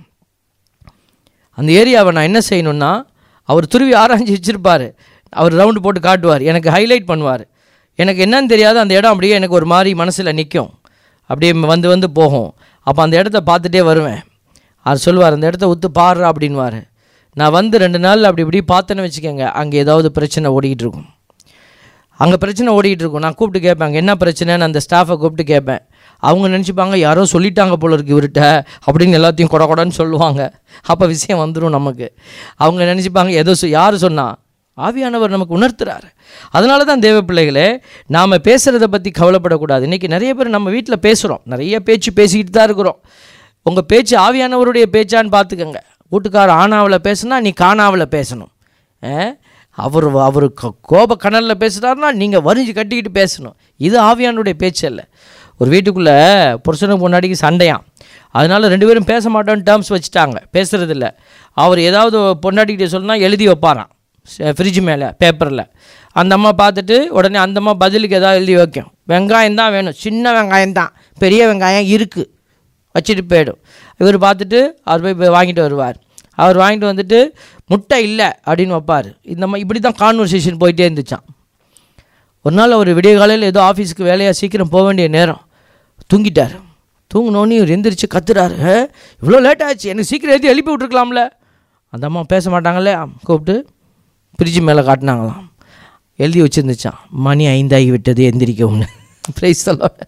அந்த ஏரியாவை நான் என்ன செய்யணும்னா அவர் துருவி ஆராய்ச்சி வச்சுருப்பார் அவர் ரவுண்டு போட்டு காட்டுவார் எனக்கு ஹைலைட் பண்ணுவார் எனக்கு என்னன்னு தெரியாது அந்த இடம் அப்படியே எனக்கு ஒரு மாதிரி மனசில் நிற்கும் அப்படியே வந்து வந்து போகும் அப்போ அந்த இடத்த பார்த்துட்டே வருவேன் அவர் சொல்லுவார் அந்த இடத்த உத்து பாரு அப்படின்வார் நான் வந்து ரெண்டு நாள் அப்படி இப்படி பார்த்தேன்னு வச்சுக்கோங்க அங்கே ஏதாவது பிரச்சனை ஓடிக்கிட்டு இருக்கும் அங்கே பிரச்சனை ஓடிக்கிட்டு இருக்கும் நான் கூப்பிட்டு கேட்பேன் அங்கே என்ன பிரச்சனைன்னு அந்த ஸ்டாஃபை கூப்பிட்டு கேட்பேன் அவங்க நினச்சிப்பாங்க யாரோ சொல்லிட்டாங்க போல இருக்கு இவர்கிட்ட அப்படின்னு எல்லாத்தையும் கொட கொடன்னு சொல்லுவாங்க அப்போ விஷயம் வந்துடும் நமக்கு அவங்க நினச்சிப்பாங்க ஏதோ சொ- யார் சொன்னா ஆவியானவர் நமக்கு உணர்த்துறாரு அதனால தான் தேவ பிள்ளைகளே நாம் பேசுகிறத பற்றி கவலைப்படக்கூடாது இன்றைக்கி நிறைய பேர் நம்ம வீட்டில் பேசுகிறோம் நிறைய பேச்சு பேசிக்கிட்டு தான் இருக்கிறோம் உங்கள் பேச்சு ஆவியானவருடைய பேச்சான்னு பார்த்துக்கங்க வீட்டுக்கார ஆனாவில் பேசுனா நீ காணாவில் பேசணும் ஆ? அவர் அவர் கோ- கோப கணலில் பேசுகிறாருன்னா நீங்கள் வரிஞ்சு கட்டிக்கிட்டு பேசணும் இது ஆவியானுடைய பேச்சு அல்ல ஒரு வீட்டுக்குள்ளே புருஷனுக்கு பொண்டாட்டிக்கு சண்டையாம் அதனால ரெண்டு பேரும் பேச மாட்டோம்னு டேர்ம்ஸ் வச்சுட்டாங்க பேசுகிறதில்ல அவர் ஏதாவது பொண்டாட்டிக்கிட்ட சொன்னா எழுதி வைப்பாராம் ஃப்ரிட்ஜ் மேலே பேப்பரில் அந்த அம்மா பார்த்துட்டு உடனே அந்த அம்மா பதிலுக்கு ஏதாவது எழுதி வைக்கும் வெங்காயம் தான் வேணும் சின்ன வெங்காயம் தான் பெரிய வெங்காயம் இருக்குது வச்சுட்டு போயிடும் இவர் பார்த்துட்டு அவர் போய் போய் வாங்கிட்டு வருவார் அவர் வாங்கிட்டு வந்துட்டு முட்டை இல்லை அப்படின்னு வைப்பார் இந்த மாதிரி இப்படி தான் கான்வர்சேஷன் போயிட்டே இருந்துச்சான் ஒரு நாள் அவர் விடிய காலையில் ஏதோ ஆஃபீஸுக்கு வேலையாக சீக்கிரம் போக வேண்டிய நேரம் தூங்கிட்டார் தூங்கினோன்னே இவர் எந்திரிச்சு கத்துறாரு "ஏ, இவ்வளோ லேட் ஆச்சு எனக்கு சீக்கிரம் எழுதி எழுப்பி விட்ருக்கலாம்ல அந்த அம்மா பேச மாட்டாங்களே கூப்பிட்டு பிரிட்ஜு மேலே காட்டினாங்களாம் எழுதி வச்சுருந்துச்சான் மணி ஐந்தாகி விட்டது எந்திரிக்கவும்னு ப்ரைஸ்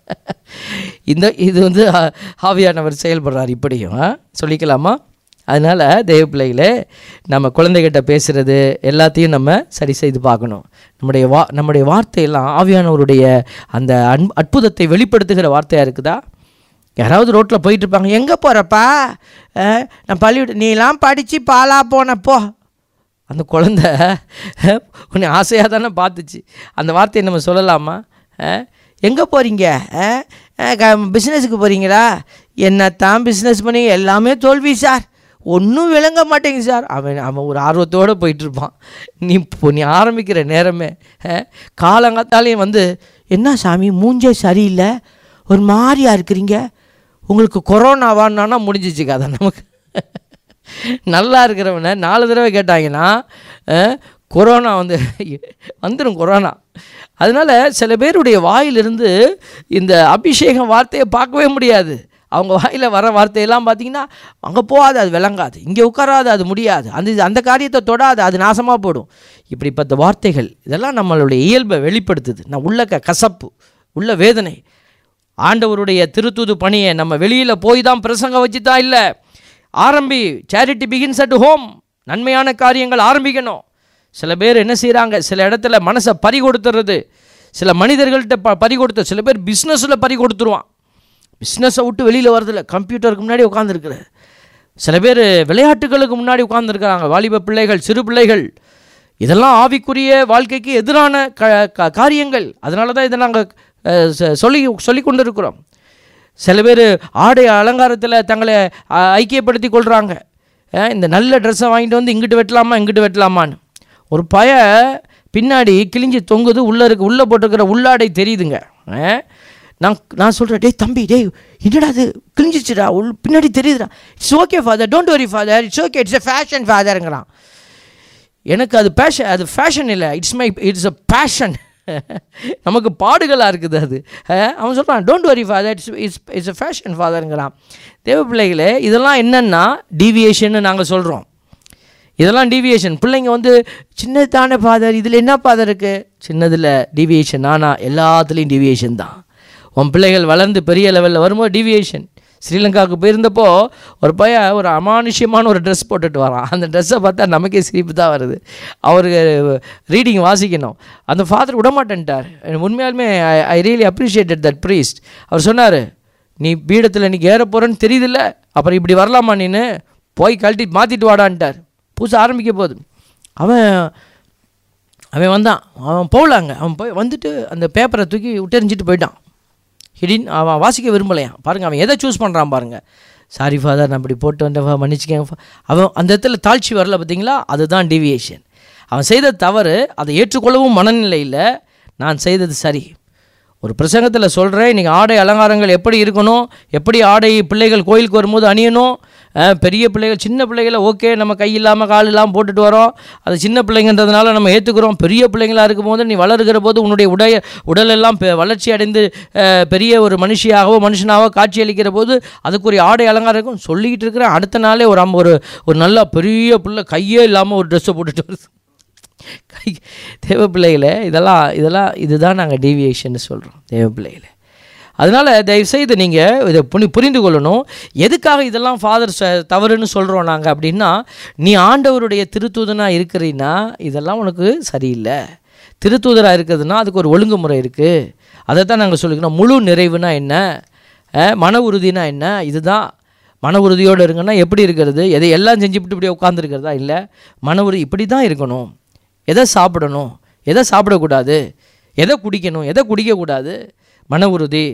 இந்த இது வந்து ஆ- ஆவியானவர் செயல்படுறார் இப்படியும் ஆ? சொல்லிக்கலாமா அதனால் தெய்வ பிள்ளைகளே நம்ம குழந்தைகிட்ட பேசுகிறது எல்லாத்தையும் நம்ம சரி செய்து பார்க்கணும் நம்முடைய வா நம்முடைய வார்த்தையெல்லாம் ஆவியானவருடைய அந்த அன் அற்புதத்தை வெளிப்படுத்துகிற வார்த்தையாக இருக்குதா யாராவது ரோட்டில் போயிட்டு இருப்பாங்க எங்கே போகிறப்பா நான் பள்ளிவிட்டு நீலாம் படித்து பாலா போனப்போ அந்த குழந்த உன்னை ஆசையாக தானே பார்த்துச்சு அந்த வார்த்தையை நம்ம சொல்லலாமா எங்கே போகிறீங்க பிஸ்னஸுக்கு போகிறீங்களா என்ன தான் பிஸ்னஸ் பண்ணி எல்லாமே தோல்வி சார் ஒன்றும் விளங்க மாட்டேங்குது சார் அவன் அவன் ஒரு ஆர்வத்தோடு போயிட்டுருப்பான் நீ இப்போ நீ ஆரம்பிக்கிற நேரமே அஹ், காலங்காத்தாலையும் வந்து என்ன சாமி மூஞ்சே சரியில்லை ஒரு மாதிரியா இருக்கிறீங்க உங்களுக்கு கொரோனாவான்னா முடிஞ்சிச்சு கதை நமக்கு நல்லா இருக்கிறவனை நாலு தடவை கேட்டாங்கன்னா அஹ், கொரோனா வந்து வந்துடும் கொரோனா அதனால் சில பேருடைய வாயிலிருந்து இந்த அபிஷேகம் வார்த்தையை பார்க்கவே முடியாது அவங்க வாயில் வர வார்த்தையெல்லாம் பார்த்தீங்கன்னா அங்கே போகாது அது விளங்காது இங்கே உட்காராது அது முடியாது அந்த அந்த காரியத்தை தொடாது அது நாசமாக போடும் இப்படிப்பட்ட வார்த்தைகள் இதெல்லாம் நம்மளுடைய இயல்பை வெளிப்படுத்துது நான் உள்ள க கசப்பு உள்ள வேதனை ஆண்டவருடைய திருத்துது பணியை நம்ம வெளியில் போய் தான் பிரசங்க வச்சு தான் இல்லை ஆரம்பி சேரிட்டி பிகின்ஸ் அட் ஹோம் நன்மையான காரியங்கள் ஆரம்பிக்கணும் சில பேர் என்ன செய்கிறாங்க சில இடத்துல மனசை பறி கொடுத்துறது சில மனிதர்கள்ட்ட ப பறி கொடுத்த சில பேர் பிஸ்னஸில் பறி கொடுத்துருவான் பிஸ்னஸை விட்டு வெளியில் வரதில்ல கம்ப்யூட்டருக்கு முன்னாடி உட்காந்துருக்குற சில பேர் விளையாட்டுகளுக்கு முன்னாடி உட்காந்துருக்குறாங்க வாலிப பிள்ளைகள் சிறு பிள்ளைகள் இதெல்லாம் ஆவிக்குரிய வாழ்க்கைக்கு எதிரான க க- காரியங்கள் அதனால தான் இதை நாங்கள் சொல்லி சொல்லி கொண்டு இருக்கிறோம் சில பேர் ஆடை அலங்காரத்தில் தங்களை அ, ஐக்கியப்படுத்தி கொள்கிறாங்க இந்த நல்ல ட்ரெஸ்ஸை வாங்கிட்டு வந்து இங்கிட்டு வெட்டலாமா இங்கிட்டு வெட்டலாமான்னு ஒரு பய பின்னாடி கிழிஞ்சி தொங்குது உள்ளே இருக்கு உள்ளே போட்டிருக்கிற உள்ளாடை தெரியுதுங்க அஹ், நான் நான் சொல்கிறேன் டேய் தம்பி டேய் என்னடா அது கிழிஞ்சிச்சுடா உள் பின்னாடி தெரியுதுடா it's okay father don't worry father it's okay it's a fashion ஃபாதருங்கிறான் எனக்கு அது பேஷன் அது ஃபேஷன் இல்லை it's my it's a passion நமக்கு பாடுகளாக இருக்குது அது அஹ், அவன் சொல்கிறான் don't worry father it's it's it's a fashion ஃபாதருங்கிறான் தேவ பிள்ளைகளே இதெல்லாம் என்னென்னா டீவியேஷன்னு நாங்கள் சொல்கிறோம் இதெல்லாம் டீவியேஷன் பிள்ளைங்க வந்து சின்னது தானே ஃபாதர் இதில் என்ன ஃபாதர் இருக்குது சின்னதில் டீவியேஷன் ஆனால் எல்லாத்துலேயும் டீவியேஷன் தான் உன் பிள்ளைகள் வளர்ந்து பெரிய லெவலில் வரும்போது டீவியேஷன் ஸ்ரீலங்காவுக்கு போயிருந்தப்போ ஒரு பையன் ஒரு அமானுஷ்யமான ஒரு ட்ரெஸ் போட்டுட்டு வரான் அந்த ட்ரெஸ்ஸை பார்த்தா நமக்கே சிரிப்பு தான் வருது அவருக்கு ரீடிங் வாசிக்கணும் அந்த ஃபாதர் விடமாட்டேன்ட்டார் எனக்கு உண்மையாலுமே I I really appreciated that priest அவர் சொன்னார் நீ பீடத்தில் நீ ஏற போகிறேன்னு தெரியுதுல்ல அப்புறம் இப்படி வரலாமா நீனு போய் கழட்டி மாற்றிட்டு வாடான்ட்டார் பூசை ஆரம்பிக்க போகுது அவன் அவன் வந்தான் அவன் போகலாங்க அவன் போய் வந்துட்டு அந்த பேப்பரை தூக்கி விட்டெறிஞ்சிட்டு போயிட்டான் ஹிடின் அவன் வாசிக்க விரும்பலையான் பாருங்கள் அவன் எதை சூஸ் பண்ணுறான் பாருங்கள் சாரி ஃபாதர் நான் இப்படி போட்டு வந்தேன் மன்னிச்சிக்கேங்க fa- அவன் அந்த இடத்துல தாழ்ச்சி வரல பார்த்தீங்களா அதுதான் டீவியேஷன் அவன் செய்த தவறு அதை ஏற்றுக்கொள்ளவும் மனநிலை இல்லை நான் செய்தது சரி ஒரு பிரசங்கத்தில் சொல்கிறேன் இன்றைக்கி ஆடை அலங்காரங்கள் எப்படி இருக்கணும் எப்படி ஆடை பிள்ளைகள் கோயிலுக்கு வரும்போது அணியணும் அஹ், பெரிய பிள்ளைகள் சின்ன பிள்ளைகளை ஓகே நம்ம கை இல்லாமல் கால் இல்லாமல் போட்டுட்டு வரோம் அது சின்ன பிள்ளைங்கன்றதுனால நம்ம ஏற்றுக்கிறோம் பெரிய பிள்ளைங்களாக இருக்கும்போது நீ வளருகிற போது உன்னுடைய உடைய உடலெல்லாம் பெ- வளர்ச்சி அடைந்து அஹ், பெரிய ஒரு மனுஷியாகவோ மனுஷனாகவோ காட்சியளிக்கிற போது அதுக்குரிய ஆடை அலங்காரம் இருக்கும் சொல்லிக்கிட்டு இருக்கிறேன் அடுத்த நாளே ஒரு அம்- ஒரு ஒரு நல்ல பெரிய பிள்ளை கையே இல்லாமல் ஒரு ட்ரெஸ்ஸை போட்டுட்டு வருது கை தேவ பிள்ளைகளே இதெல்லாம் இதெல்லாம் இதுதான் நாங்கள் டீவியேஷன் சொல்கிறோம் தேவ பிள்ளைகளே அதனால் தயவுசெய்து நீங்கள் இதை புனி புரிந்து கொள்ளணும் எதுக்காக இதெல்லாம் ஃபாதர் தவறுன்னு சொல்கிறோம் நாங்கள் அப்படின்னா நீ ஆண்டவருடைய திருத்தூதனாக இருக்கிறீன்னா இதெல்லாம் உனக்கு சரியில்லை திருத்தூதராக இருக்கிறதுனா அதுக்கு ஒரு ஒழுங்குமுறை இருக்குது அதை தான் நாங்கள் சொல்லிக்கிறோம் முழு நிறைவுனா என்ன அஹ், மன உறுதினா என்ன இதுதான் மன உறுதியோடு இருங்கன்னா எப்படி இருக்கிறது எதை எல்லாம் செஞ்சுவிட்டு இப்படி உட்காந்துருக்கிறதா இல்லை மன உறுதி இப்படி தான் இருக்கணும் எதை சாப்பிடணும் எதை சாப்பிடக்கூடாது எதை குடிக்கணும் எதை குடிக்கக்கூடாது மன உறுதி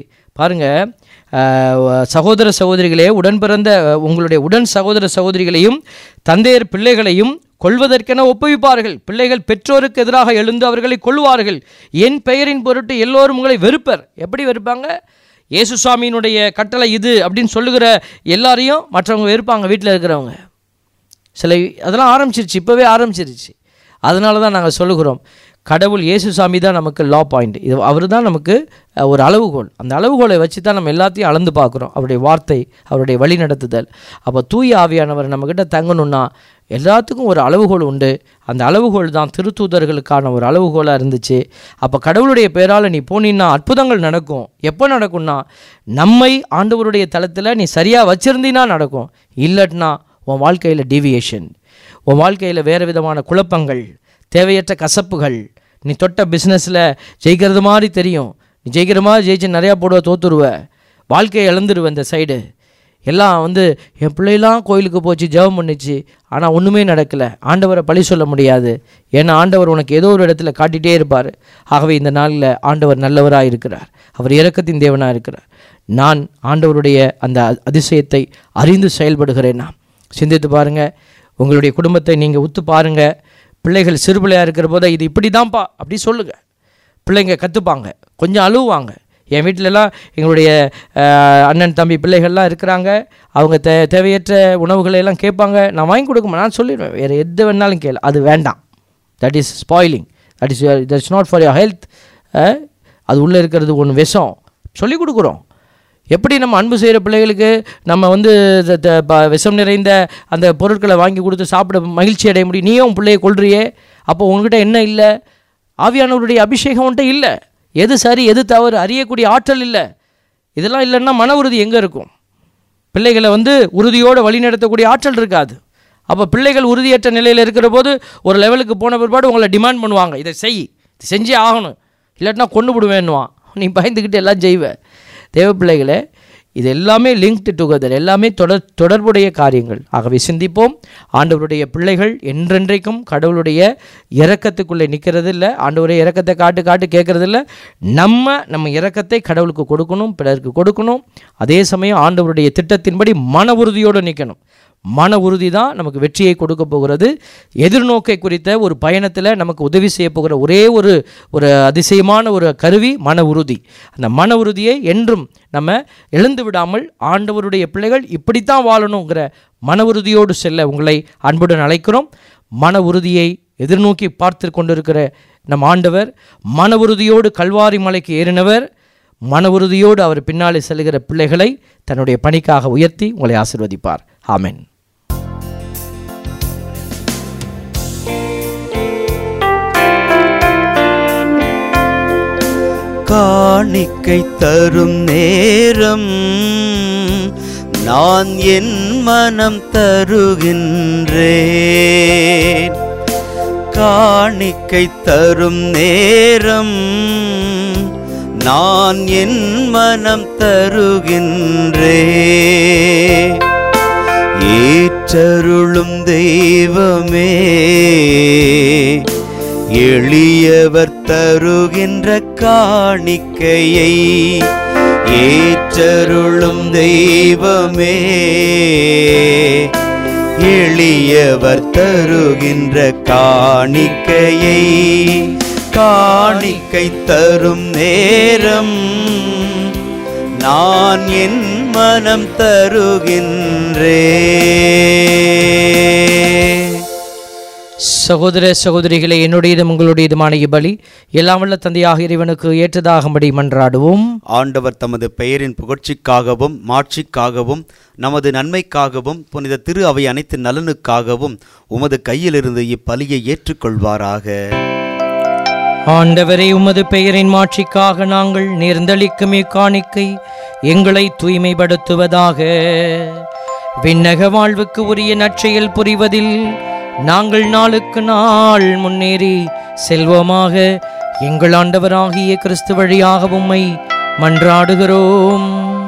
பாருங்கள் சகோதர சகோதரிகளே உடன் பிறந்த அஹ், உங்களுடைய உடன் சகோதர சகோதரிகளையும் தந்தையர் பிள்ளைகளையும் கொள்வதற்கென ஒப்புவிப்பார்கள் பிள்ளைகள் பெற்றோருக்கு எதிராக எழுந்து அவர்களை கொள்வார்கள் என் பெயரின் பொருட்டு எல்லோரும் உங்களை வெறுப்பர் எப்படி வெறுப்பாங்க இயேசுசாமியினுடைய கட்டளை இது அப்படின்னு சொல்லுகிற எல்லாரையும் மற்றவங்க வெறுப்பாங்க வீட்டில் இருக்கிறவங்க சில அதெல்லாம் ஆரம்பிச்சிருச்சு இப்போவே ஆரம்பிச்சிருச்சு அதனால தான் நாங்கள் சொல்லுகிறோம் கடவுள் இயேசுசாமி தான் நமக்கு லா பாயிண்ட் இது அவர் தான் நமக்கு அஹ், ஒரு அளவுகோல் அந்த அளவுகோலை வச்சு தான் நம்ம எல்லாத்தையும் அளந்து பார்க்குறோம் அவருடைய வார்த்தை அவருடைய வழி நடத்துதல் அப்போ தூய ஆவியானவர் நம்மக்கிட்ட தங்கணும்னா எல்லாத்துக்கும் ஒரு அளவுகோல் உண்டு அந்த அளவுகோல் தான் திருத்தூதர்களுக்கான ஒரு அளவுகோலாக இருந்துச்சு அப்போ கடவுளுடைய பேரால் நீ போனீன்னா அற்புதங்கள் நடக்கும் எப்போ நடக்கும்னா நம்மை ஆண்டவருடைய தளத்தில் நீ சரியாக வச்சிருந்தீன்னா நடக்கும் இல்லட்னா உன் வாழ்க்கையில் டீவியேஷன் உன் வாழ்க்கையில் வேறு விதமான குழப்பங்கள் தேவையற்ற கசப்புகள் நீ தொட்ட பிஸ்னஸில் ஜெயிக்கிறது மாதிரி தெரியும் நீ ஜெயிக்கிற மாதிரி ஜெயிச்சு நிறையா போடுவ தோத்துருவ வாழ்க்கையை இழந்துருவ இந்த சைடு எல்லாம் வந்து என் பிள்ளைலாம் கோயிலுக்கு போச்சு ஜெபம் பண்ணுச்சு ஆனால் ஒன்றுமே நடக்கலை ஆண்டவரை பழி சொல்ல முடியாது ஏன்னா ஆண்டவர் உனக்கு ஏதோ ஒரு இடத்துல காட்டிகிட்டே இருப்பார் ஆகவே இந்த நாளில் ஆண்டவர் நல்லவராக இருக்கிறார் அவர் இரக்கத்தின் தேவனாக இருக்கிறார் நான் ஆண்டவருடைய அந்த அ- அதிசயத்தை அறிந்து செயல்படுகிறேனா சிந்தித்து பாருங்க உங்களுடைய குடும்பத்தை நீங்கள் உத்து பாருங்க பிள்ளைகள் சிறு பிள்ளையாக இருக்கிற போது இது இப்படி தான்ப்பா அப்படி சொல்லுங்க பிள்ளைங்க கற்றுப்பாங்க கொஞ்சம் அழுவாங்க என் வீட்டிலலாம் எங்களுடைய அஹ், அண்ணன் தம்பி பிள்ளைகள்லாம் இருக்கிறாங்க அவங்க தே தேவையற்ற உணவுகளை எல்லாம் கேட்பாங்க நான் வாங்கி கொடுக்க மாட்டேன். நான் சொல்லிடுவேன் வேறு எது வேணாலும் கேளு அது வேண்டாம் that is spoiling that is that's not for your health அது உள்ளே இருக்கிறது ஒன்று விஷம் சொல்லி கொடுக்குறோம் எப்படி நம்ம அன்பு செய்கிற பிள்ளைகளுக்கு நம்ம வந்து த- த- ப- விஷம் நிறைந்த அந்த பொருட்களை வாங்கி கொடுத்து சாப்பிட மகிழ்ச்சி அடைய முடியும் நீயும் உன் பிள்ளையை கொள்றியே அப்போ உங்ககிட்ட என்ன இல்லை ஆவியானவருடைய அபிஷேகம் உன்கிட்ட இல்லை எது சரி எது தவறு அறியக்கூடிய ஆற்றல் இல்லை இதெல்லாம் இல்லைன்னா மன உறுதி எங்கே இருக்கும் பிள்ளைகளை வந்து உறுதியோடு வழிநடத்தக்கூடிய ஆற்றல் இருக்காது அப்போ பிள்ளைகள் உறுதியற்ற நிலையில் இருக்கிற போது ஒரு லெவலுக்கு போன பிற்பாடு உங்களை டிமாண்ட் பண்ணுவாங்க இதை செய் இது செஞ்சே ஆகணும் இல்லாட்டினா கொண்டு விடுவேன்னுவான் நீ பயந்துக்கிட்டு எல்லாம் செய்வ தேவ பிள்ளைகளே இது எல்லாமே லிங்க்டு டுகெதர் எல்லாமே தொடர் தொடர்புடைய காரியங்கள் ஆகவே சிந்திப்போம் ஆண்டவருடைய பிள்ளைகள் என்றென்றைக்கும் கடவுளுடைய இரக்கத்துக்குள்ளே நிற்கிறது இல்லை ஆண்டவருடைய இரக்கத்தை காட்டு காட்டு கேட்கறது இல்லை நம்ம நம்ம இரக்கத்தை கடவுளுக்கு கொடுக்கணும் பிறருக்கு கொடுக்கணும் அதே சமயம் ஆண்டவருடைய திட்டத்தின்படி மன உறுதியோடு நிற்கணும் மன உறுதி தான் நமக்கு வெற்றியை கொடுக்க போகிறது எதிர்நோக்கை குறித்த ஒரு பயணத்தில் நமக்கு உதவி செய்ய போகிற ஒரே ஒரு ஒரு அதிசயமான ஒரு கருவி மன உறுதி அந்த மன உறுதியை என்றும் நம்ம எழுந்து விடாமல் ஆண்டவருடைய பிள்ளைகள் இப்படித்தான் வாழணுங்கிற மன உறுதியோடு செல்ல உங்களை அன்புடன் அழைக்கிறோம் மன உறுதியை எதிர்நோக்கி பார்த்து கொண்டிருக்கிற நம் ஆண்டவர் மன உறுதியோடு கல்வாரி மலைக்கு ஏறினவர் மன உறுதியோடு அவர் பின்னாலே செல்கிற பிள்ளைகளை தன்னுடைய பணிக்காக உயர்த்தி உங்களை ஆசிர்வதிப்பார் ஆமென் காணிக்கை தரும் நேரம் நான் என் மனம் தருகின்றேன் காணிக்கை தரும் நேரம் நான் என் மனம் தருகின்றேன் ஏற்றருளும் தெய்வமே எளியவர் தருகின்ற காணிக்கையை ஏற்றருளும் தெய்வமே எளியவர் தருகின்ற காணிக்கையை காணிக்கை தரும் நேரம் நான் என் மனம் தருகின்றேன் சகோதர சகோதரிகளே என்னுடையதும் உங்களுடையதுமான இப்பலி எல்லாம் வல்ல தந்தையாக இறைவனுக்கு ஏற்றதாகும்படி மன்றாடுவோம் ஆண்டவர் தமது பெயரின் புகழ்ச்சிக்காகவும் மாட்சிக்காகவும் நமது நன்மைக்காகவும் புனித திரு அவை அனைத்து நலனுக்காகவும் உமது கையிலிருந்து இப்பலியை ஏற்றுக்கொள்வாராக ஆண்டவரே உமது பெயரின் மாட்சிக்காக நாங்கள் நேர்ந்தளிக்குமே காணிக்கை எங்களை தூய்மைப்படுத்துவதாக விண்ணக வாழ்வுக்கு உரிய நற்செயல் புரிவதில் நாங்கள் நாளுக்கு நாள் முன்னேறி செல்வோமாக எங்கள் ஆண்டவராகிய கிறிஸ்து வழியாக உம்மை மன்றாடுகிறோம்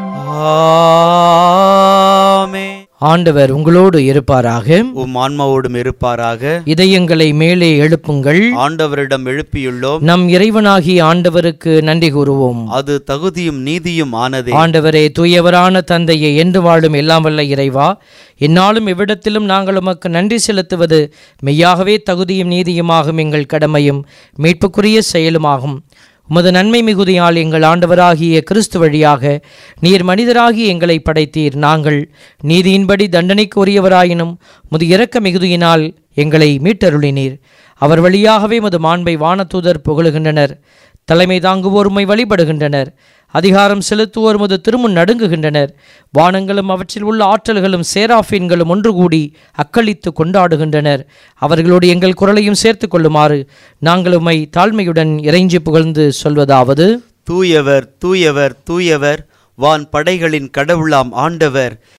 ஆமே ஆண்டவர் உங்களோடு இருப்பாராக உம் ஆன்மாவோடும் இருப்பாராக இதயங்களை மேலே எழுப்புங்கள் ஆண்டவரிடம் எழுப்பியுள்ளோம் நம் இறைவனாகிய ஆண்டவருக்கு நன்றி கூறுவோம் அது தகுதியும் நீதியும் ஆனதே ஆண்டவரே தூயவரான தந்தையை என்று வாழும் எல்லாம் வல்ல இறைவா என்னாலும் எவ்விடத்திலும் நாங்கள் உமக்கு நன்றி செலுத்துவது மெய்யாகவே தகுதியும் நீதியுமாகும் எங்கள் கடமையும் மீட்புக்குரிய செயலுமாகும் உமது நன்மை மிகுதியால் எங்கள் ஆண்டவராகிய கிறிஸ்து வழியாக நீர் மனிதராகி எங்களை படைத்தீர் நாங்கள் நீதியின்படி தண்டனைக்கு உரியவராயினும் முது இரக்க மிகுதியினால் எங்களை மீட்டருளினீர் அவர் வழியாகவே மது மாண்பை வானதூதர் புகழுகின்றனர் தலைமை தாங்குவோர் உம்மை வழிபடுகின்றனர் அதிகாரம் செலுத்துவோர் முது திருமுன் நடுங்குகின்றனர் வானங்களும் அவற்றில் உள்ள ஆற்றல்களும் சேராஃபீன்களும் ஒன்று கூடி அக்களித்து கொண்டாடுகின்றனர் அவர்களோடு எங்கள் குரலையும் சேர்த்து கொள்ளுமாறு நாங்கள் உம்மை தாழ்மையுடன் இறைஞ்சி புகழ்ந்து சொல்வதாவது தூயவர் தூயவர் தூயவர் வான் படைகளின் கடவுளாம் ஆண்டவர்